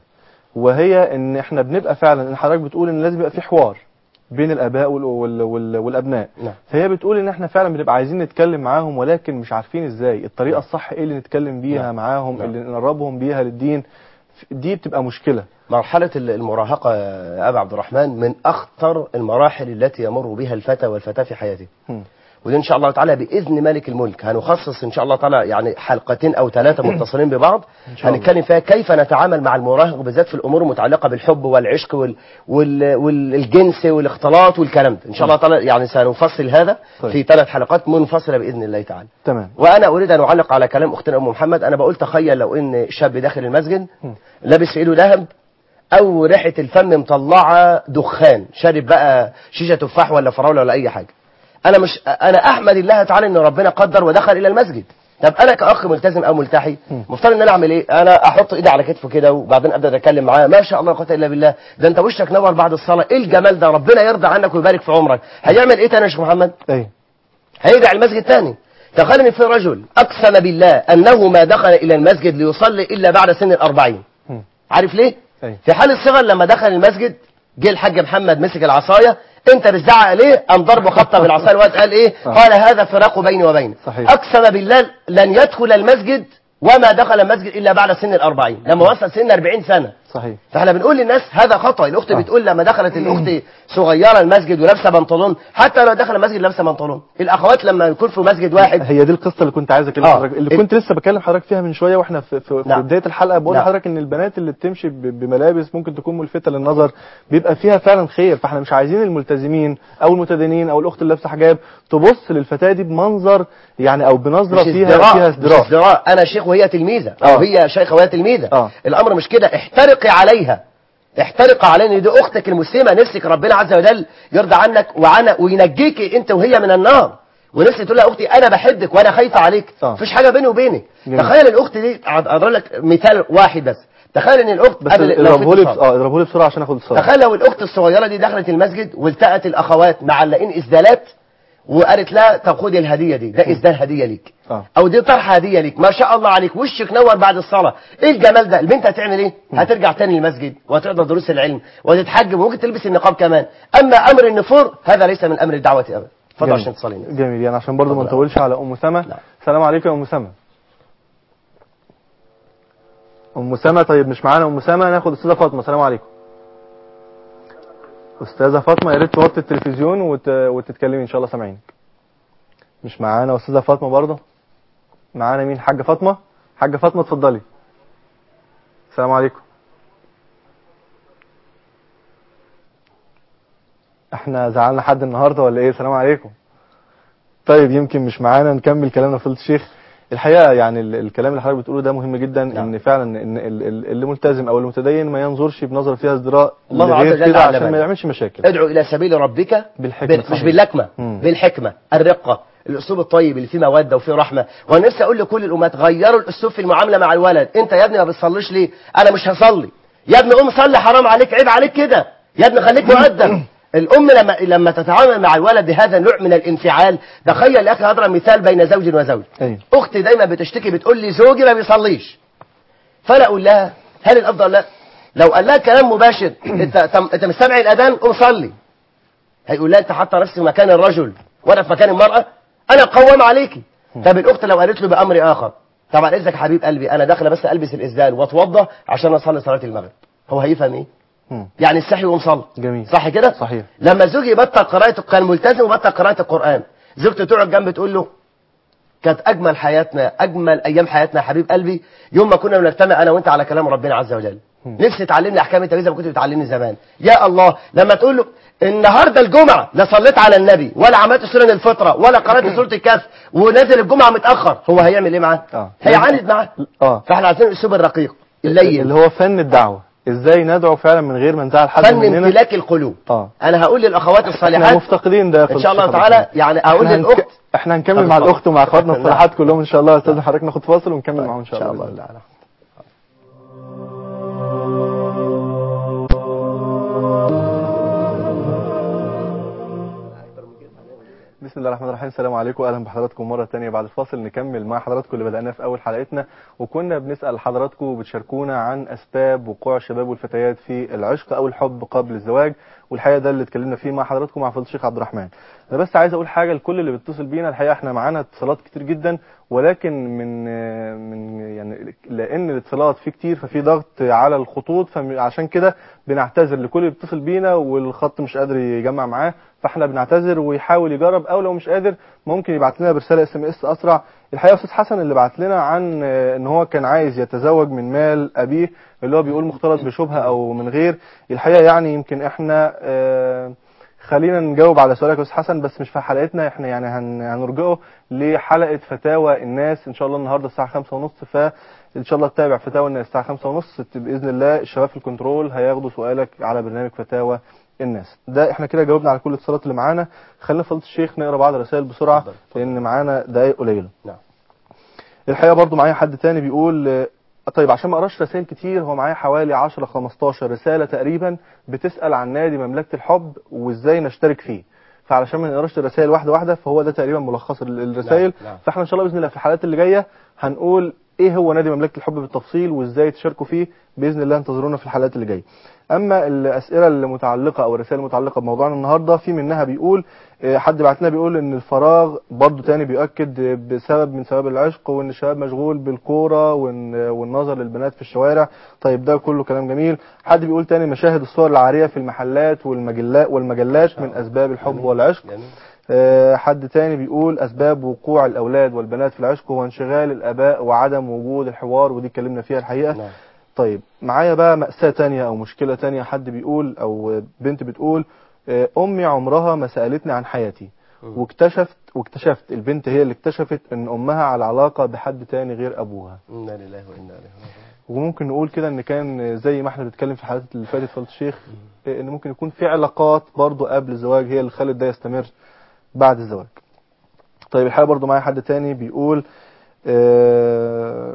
وهي ان احنا بنبقى فعلا ان حضرتك بتقول ان لازم يبقى في حوار بين الاباء وال وال وال والابناء
نعم.
فهي بتقول ان احنا فعلا بنبقى عايزين نتكلم معاهم ولكن مش عارفين ازاي الطريقه الصح ايه اللي نتكلم بيها
نعم.
معاهم
نعم.
اللي نقربهم بيها للدين دي بتبقى مشكله
مرحلة المراهقة يا أبا عبد الرحمن من أخطر المراحل التي يمر بها الفتى والفتاة في حياته
هم.
ودي إن شاء الله تعالى بإذن مالك الملك هنخصص إن شاء الله تعالى يعني حلقتين أو ثلاثة متصلين ببعض
شاء الله.
هنتكلم فيها كيف نتعامل مع المراهق بالذات في الأمور المتعلقة بالحب والعشق وال... وال... والجنس والاختلاط والكلام ده إن شاء الله تعالى يعني سنفصل هذا
طيب.
في ثلاث حلقات منفصلة بإذن الله تعالى
تمام
وانا اريد ان اعلق على كلام اختنا ام محمد انا بقول تخيل لو ان شاب داخل المسجد
مم.
لابس في ايده ذهب او ريحه الفم مطلعه دخان شارب بقى شيشه تفاح ولا فراوله ولا اي حاجه انا مش انا احمد الله تعالى ان ربنا قدر ودخل الى المسجد طب انا كاخ ملتزم او ملتحي
مم.
مفترض ان انا اعمل ايه انا احط ايدي على كتفه كده وبعدين ابدا اتكلم معاه ما شاء الله لا قوه الا بالله ده انت وشك نور بعد الصلاه ايه الجمال ده ربنا يرضى عنك ويبارك في عمرك هيعمل ايه تاني يا شيخ محمد
ايوه
هيرجع المسجد تاني تخيل ان في رجل اقسم بالله انه ما دخل الى المسجد ليصلي الا بعد سن الاربعين
هم.
عارف ليه
أيوة.
في حال الصغر لما دخل المسجد جه الحاج محمد مسك العصايه انت بتزعق ليه قام ضربه خبطه بالعصايه الواد قال ايه
آه.
قال هذا فراق بيني وبينه
صحيح.
اقسم بالله لن يدخل المسجد وما دخل المسجد الا بعد سن الاربعين لما وصل سن 40 سنه
صحيح
فاحنا بنقول للناس هذا خطأ الاخت
آه.
بتقول لما دخلت الاخت صغيره المسجد ولابسه بنطلون حتى لو دخل المسجد لابسه بنطلون الاخوات لما يكون في مسجد واحد
هي دي القصه اللي كنت عايز اكلم
آه.
حضرتك اللي كنت لسه بكلم حضرتك فيها من شويه واحنا في, في, في
نعم.
بدايه الحلقه بقول
نعم.
لحضرتك ان البنات اللي بتمشي ب- بملابس ممكن تكون ملفته للنظر بيبقى فيها فعلا خير فاحنا مش عايزين الملتزمين او المتدينين او الاخت اللي لابسه حجاب تبص للفتاه دي بمنظر يعني او بنظره
مش
فيها
ازدراء
فيها
مش
ازدراء
ازدراء انا شيخ وهي تلميذه
آه.
او هي شيخه وهي تلميذه
آه.
الامر مش كده احترقي عليها احترق عليها ان دي اختك المسلمه نفسك ربنا عز وجل يرضى عنك وعنا وينجيك انت وهي من النار ونفسي تقول لها اختي انا بحبك وانا خايفه عليك
آه.
مفيش حاجه بيني وبينك
جميل.
تخيل الاخت دي اضرب لك مثال واحد بس تخيل ان الاخت
بس
قبل- لو في
اضربه لي
اتصال.
اه اضربه لي بسرعه عشان اخد الصلاه
تخيل لو الاخت الصغيره دي دخلت المسجد والتقت الاخوات معلقين اسدالات وقالت لا طب خدي الهديه دي ده اسدال هديه ليك
آه.
او دي طرحه هديه ليك ما شاء الله عليك وشك نور بعد الصلاه ايه الجمال ده البنت هتعمل ايه هترجع تاني المسجد وتحضر دروس العلم وتتحجب وممكن تلبس النقاب كمان اما امر النفور هذا ليس من امر الدعوه ابدا اتفضل
جميل.
عشان تصلي الناس.
جميل يعني عشان برضه ما
اتفضل.
نطولش على ام سما
نعم.
السلام عليكم يا ام سما ام سما طيب مش معانا ام سما ناخد استاذه فاطمه السلام عليكم استاذه فاطمه يا ريت توطي التلفزيون وت... وتتكلمي ان شاء الله سامعينك مش معانا استاذه فاطمه برضه معانا مين حاجه فاطمه حاجه فاطمه اتفضلي السلام عليكم احنا زعلنا حد النهارده ولا ايه السلام عليكم طيب يمكن مش معانا نكمل كلامنا فضيله الشيخ الحقيقه يعني ال- الكلام اللي حضرتك بتقوله ده مهم جدا
نعم.
ان فعلا ان ال- ال- اللي ملتزم او المتدين ما ينظرش بنظره فيها ازدراء
الله عز
لغير
وجل
كده عشان
علمنا.
ما يعملش مشاكل
ادعو الى سبيل ربك
بالحكمة،
بال- مش
صحيح.
باللكمه
مم.
بالحكمه الرقه الاسلوب الطيب اللي فيه موده وفيه رحمه وانا نفسي اقول لكل الامهات غيروا الاسلوب في المعامله مع الولد انت يا ابني ما بتصليش ليه انا مش هصلي يا ابني قوم صلي حرام عليك عيب عليك كده يا ابني خليك مؤدب الام لما لما تتعامل مع الولد بهذا النوع من الانفعال تخيل يا اخي هضرب مثال بين زوج وزوج
ايوه
اختي دايما بتشتكي بتقول لي زوجي ما بيصليش فانا اقول لها هل الافضل لا لو قال لها كلام مباشر انت تم- انت مش سامع الاذان قوم صلي هيقول لها انت حاطه نفسك في مكان الرجل وانا في مكان المراه انا قوام عليكي طب الاخت لو قالت له بامر اخر طبعا اذنك يا حبيب قلبي انا داخله بس البس الاسدال واتوضى عشان اصلي صلاه المغرب هو هيفهم ايه
مم.
يعني السحي وقوم صلي
جميل
صح كده
صحيح.
لما زوجي يبطل قراءه كان ملتزم وبطل قراءه القران زوجته تقعد جنبي تقول له كانت اجمل حياتنا اجمل ايام حياتنا يا حبيب قلبي يوم ما كنا بنجتمع انا وانت على كلام ربنا عز وجل نفسي تعلمني احكام التجويز زي ما كنت بتعلمني زمان يا الله لما تقول له النهارده الجمعه لا صليت على النبي ولا عملت سنن الفطره ولا قرات سوره الكهف ونازل الجمعه متاخر هو هيعمل ايه معاه
اه
هيعاند معاه
اه
فاحنا عايزين الاسلوب الرقيق اللين
اللي هو فن الدعوه ازاي ندعو فعلا من غير ما نزعل حد
فن
مننا
امتلاك القلوب
اه
انا هقول للاخوات
احنا
الصالحات
مفتقدين ده
ان شاء الله تعالى يعني اقول
احنا هنك-
للاخت
احنا هنكمل
طب
مع
اتفضل.
الاخت ومع اخواتنا
نعم.
الصالحات كلهم ان شاء الله يا استاذ حضرتك ناخد فاصل ونكمل معاهم ان
ان
شاء الله بإذن الله.
تعالى
بسم الله الرحمن الرحيم السلام عليكم اهلا بحضراتكم مره تانية بعد الفاصل نكمل مع حضراتكم اللي بدأناه في اول حلقتنا وكنا بنسال حضراتكم وبتشاركونا عن اسباب وقوع الشباب والفتيات في العشق او الحب قبل الزواج والحقيقه ده اللي اتكلمنا فيه مع حضراتكم مع فضيله الشيخ عبد الرحمن انا بس عايز اقول حاجه لكل اللي بيتصل بينا الحقيقه احنا معانا اتصالات كتير جدا ولكن من من يعني لان الاتصالات فيه كتير ففي ضغط على الخطوط فعشان كده بنعتذر لكل اللي بيتصل بينا والخط مش قادر يجمع معاه فاحنا بنعتذر ويحاول يجرب او لو مش قادر ممكن يبعت لنا برساله اس ام اس اسرع الحقيقه استاذ حسن اللي بعت لنا عن ان هو كان عايز يتزوج من مال ابيه اللي هو بيقول مختلط بشبهه او من غير الحقيقه يعني يمكن احنا آه خلينا نجاوب على سؤالك يا استاذ حسن بس مش في حلقتنا احنا يعني هن هنرجعه لحلقه فتاوى الناس ان شاء الله النهارده الساعه 5 ونص فان شاء الله تتابع فتاوى الناس الساعه 5 ونص باذن الله الشباب في الكنترول هياخدوا سؤالك على برنامج فتاوى الناس ده احنا كده جاوبنا على كل الاتصالات اللي معانا خلينا فضيله الشيخ نقرا بعض الرسائل بسرعه
اتفضل، اتفضل.
لان معانا دقائق قليله
نعم
الحقيقه برضو معايا حد تاني بيقول آه، طيب عشان ما اقراش رسائل كتير هو معايا حوالي 10 15 رساله تقريبا بتسال عن نادي مملكه الحب وازاي نشترك فيه فعلشان ما نقراش الرسائل واحده واحده فهو ده تقريبا ملخص ال- الرسائل
نعم، نعم.
فاحنا ان شاء الله باذن الله في الحلقات اللي جايه هنقول ايه هو نادي مملكه الحب بالتفصيل وازاي تشاركوا فيه باذن الله انتظرونا في الحلقات اللي جايه اما الاسئله المتعلقه او الرسائل المتعلقه بموضوعنا النهارده في منها بيقول آه، حد بعت لنا بيقول ان الفراغ برضو تاني بيؤكد آه، بسبب من سبب العشق وان الشباب مشغول بالكوره وإن- والنظر للبنات في الشوارع طيب ده كله كلام جميل حد بيقول تاني مشاهد الصور العاريه في المحلات والمجلات والمجلات من اسباب الحب
جميل.
والعشق
جميل
آه، حد تاني بيقول أسباب وقوع الأولاد والبنات في العشق هو انشغال الآباء وعدم وجود الحوار ودي اتكلمنا فيها الحقيقة
نعم
طيب معايا بقى مأساة تانية أو مشكلة تانية حد بيقول أو بنت بتقول آه، أمي عمرها ما سألتني عن حياتي
مم.
واكتشفت واكتشفت البنت هي اللي اكتشفت ان امها على علاقة بحد تاني غير ابوها
انا لله وانا اليه راجعون
وممكن نقول كده ان كان زي ما احنا بنتكلم في الحلقات اللي فاتت فضيله الشيخ ان ممكن يكون في علاقات برضو قبل الزواج هي اللي خلت ده يستمر بعد الزواج طيب الحقيقه برضو معايا حد تاني بيقول آه،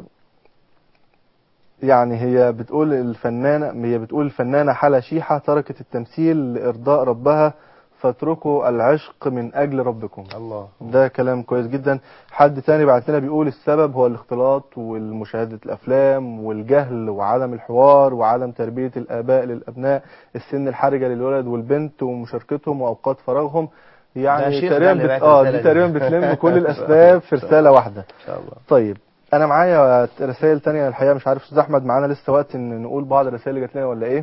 يعني هي بتقول الفنانة هي بتقول الفنانة حلا شيحة تركت التمثيل لإرضاء ربها فاتركوا العشق من أجل ربكم
الله
ده كلام كويس جدا حد تاني بعت لنا بيقول السبب هو الاختلاط والمشاهدة الأفلام والجهل وعدم الحوار وعدم تربية الآباء للأبناء السن الحرجة للولد والبنت ومشاركتهم وأوقات فراغهم
ده
يعني
شيخ
تقريبا
ده اللي
بت...
بعت
اه
الرسالة
دي
دي.
تقريبا بتلم كل الأسباب في رسالة واحدة
ان شاء الله
طيب انا معايا رسائل تانية الحقيقه مش عارف استاذ احمد معانا لسه وقت ان نقول بعض الرسائل اللي جات لنا ولا ايه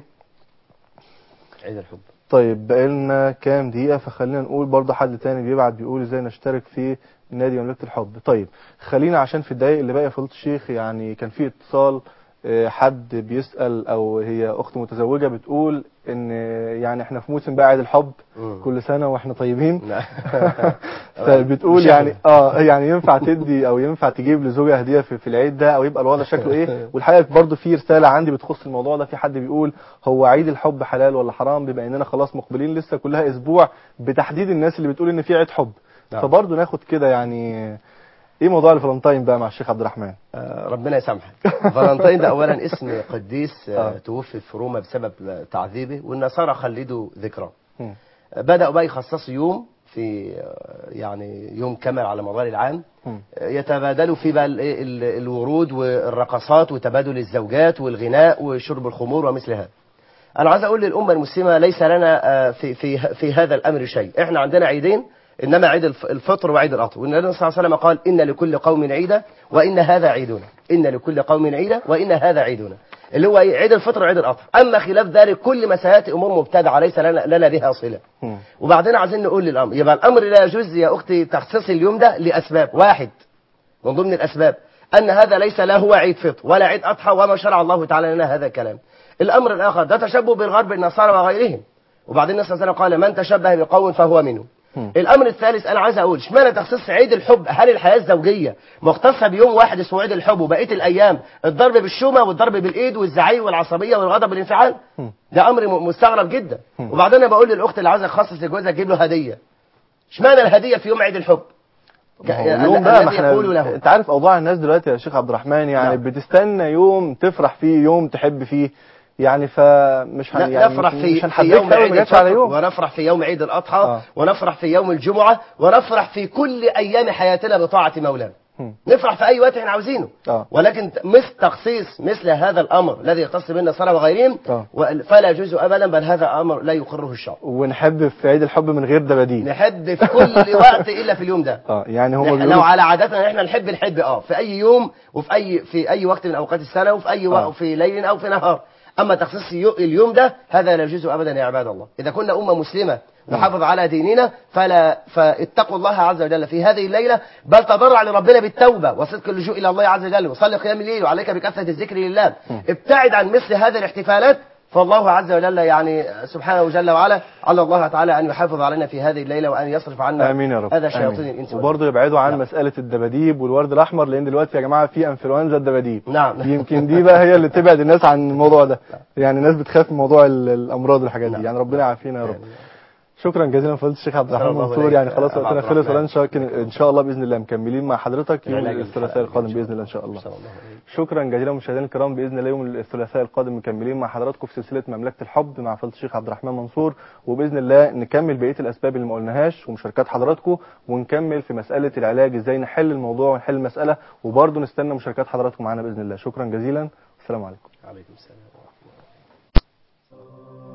عيد الحب
طيب بقالنا كام دقيقه فخلينا نقول برضه حد تاني بيبعت بيقول ازاي نشترك في نادي مملكه الحب طيب خلينا عشان في الدقايق اللي باقيه فضيله الشيخ يعني كان في اتصال آه، حد بيسال او هي اخت متزوجه بتقول ان يعني احنا في موسم بقى عيد الحب
مم.
كل سنه واحنا طيبين
نعم.
فبتقول
مشاهدة.
يعني اه يعني ينفع تدي او ينفع تجيب لزوجها هديه في, في العيد ده او يبقى الوضع شكله ايه والحقيقه برضو في رساله عندي بتخص الموضوع ده في حد بيقول هو عيد الحب حلال ولا حرام بما اننا خلاص مقبلين لسه كلها اسبوع بتحديد الناس اللي بتقول ان في عيد حب
نعم.
فبرضو ناخد كده يعني ايه موضوع الفالنتاين بقى مع الشيخ عبد الرحمن
آه، ربنا يسامحك فالنتين ده اولا اسم قديس آه،
آه.
توفي في روما بسبب تعذيبه والنصارى خلدوا ذكراه
مم.
آه، بداوا بقى يخصصوا يوم في آه، يعني يوم كامل على مدار العام
مم.
آه، يتبادلوا فيه بقى الإيه، ال- الورود والرقصات وتبادل الزوجات والغناء وشرب الخمور ومثل هذا انا عايز اقول للامه المسلمه ليس لنا آه، في في في هذا الامر شيء احنا عندنا عيدين انما عيد الف- الفطر وعيد الاضحى والنبي صلى الله عليه وسلم قال ان لكل قوم عيدا وان هذا عيدنا ان لكل قوم عيدا وان هذا عيدنا اللي هو إيه؟ عيد الفطر وعيد الاضحى اما خلاف ذلك كل ما سياتي امور مبتدعه ليس لنا, لنا بها صله
مم.
وبعدين عايزين نقول للامر يبقى الامر لا يجوز يا اختي تخصيص اليوم ده لاسباب واحد من ضمن الأسباب أن هذا ليس لا هو عيد فطر ولا عيد أضحى وما شرع الله تعالى لنا هذا الكلام الأمر الآخر ده تشبه بالغرب النصارى وغيرهم وبعدين النبي صلى الله عليه وسلم قال من تشبه بقوم فهو منهم
مم.
الأمر الثالث أنا عايز أقول اشمعنى تخصيص عيد الحب هل الحياة الزوجية مختصة بيوم واحد اسمه عيد الحب وبقية الأيام الضرب بالشومة والضرب بالإيد والزعيق والعصبية والغضب والانفعال
مم.
ده أمر م- مستغرب جدا
مم.
وبعدين أنا بقول للأخت اللي عايزة تخصص لجوزها تجيب له هدية اشمعنى الهدية في يوم عيد الحب
ما هو اليوم بقى ما
الذي يقول
احنا
له
انت عارف اوضاع الناس دلوقتي يا شيخ عبد الرحمن يعني
نعم.
بتستنى يوم تفرح فيه يوم تحب فيه يعني فمش هن
لا
يعني
نفرح
مش-
في,
مش
في
هنحبك
يوم
قوي
عيد
ما جاتش على
الفطر
يوم
ونفرح في يوم عيد الأضحى
آه.
ونفرح في يوم الجمعة ونفرح في كل أيام حياتنا بطاعة مولانا
هم.
نفرح في أي وقت احنا عاوزينه
آه.
ولكن مثل تخصيص مثل هذا الأمر الذي يختص بنا الصلاة وغيرهم
آه.
و- فلا يجوز أبدا بل هذا أمر لا يقره الشرع
ونحب في عيد الحب من غير دباديب
نحب في كل وقت إلا في اليوم ده
اه يعني هم
نحن لو
بيقولوا
على عادتنا احنا نحب نحب اه في اي يوم وفي اي في اي وقت من اوقات السنه وفي اي
آه.
وقت في ليل او في نهار اما تخصيص يو- اليوم ده هذا لا يجوز ابدا يا عباد الله اذا كنا امه مسلمه نحافظ على ديننا فلا فاتقوا الله عز وجل في هذه الليله بل تضرع لربنا بالتوبه وصدق اللجوء الى الله عز وجل وصلي قيام الليل وعليك بكثره الذكر لله ابتعد عن مثل هذه الاحتفالات فالله عز وجل يعني سبحانه جل وعلا على الله تعالى ان يحافظ علينا في هذه الليله وان يصرف عنا
امين يا رب
هذا شياطين
آمين.
الانس والجن.
وبرضه يبعدوا عن
نعم.
مساله الدباديب والورد الاحمر لان دلوقتي يا جماعه في انفلونزا الدباديب
نعم
يمكن دي بقى هي اللي تبعد الناس عن الموضوع ده يعني الناس بتخاف من موضوع ال- الامراض والحاجات دي
نعم.
يعني ربنا يعافينا يا رب شكرا جزيلا فضيله الشيخ عبد الرحمن
الله
منصور
إليك
يعني
يا
خلاص
أبا
وقتنا
عبد
خلص
الرحمن.
ولا شاء ان شاء الله باذن الله مكملين مع حضرتك يوم
العلاج
الثلاثاء
الحلقة
القادم
إن شاء
باذن الله ان شاء الله
صلى الله عليه وسلم.
شكرا جزيلا مشاهدينا الكرام باذن الله يوم الثلاثاء القادم مكملين مع حضراتكم في سلسله مملكه الحب مع فضيله الشيخ عبد الرحمن منصور وباذن الله نكمل بقيه الاسباب اللي ما قلناهاش ومشاركات حضراتكم ونكمل في مساله العلاج ازاي نحل الموضوع ونحل المساله وبرضه نستنى مشاركات حضراتكم معانا باذن الله شكرا جزيلا والسلام عليكم
عليكم السلام ورحمة الله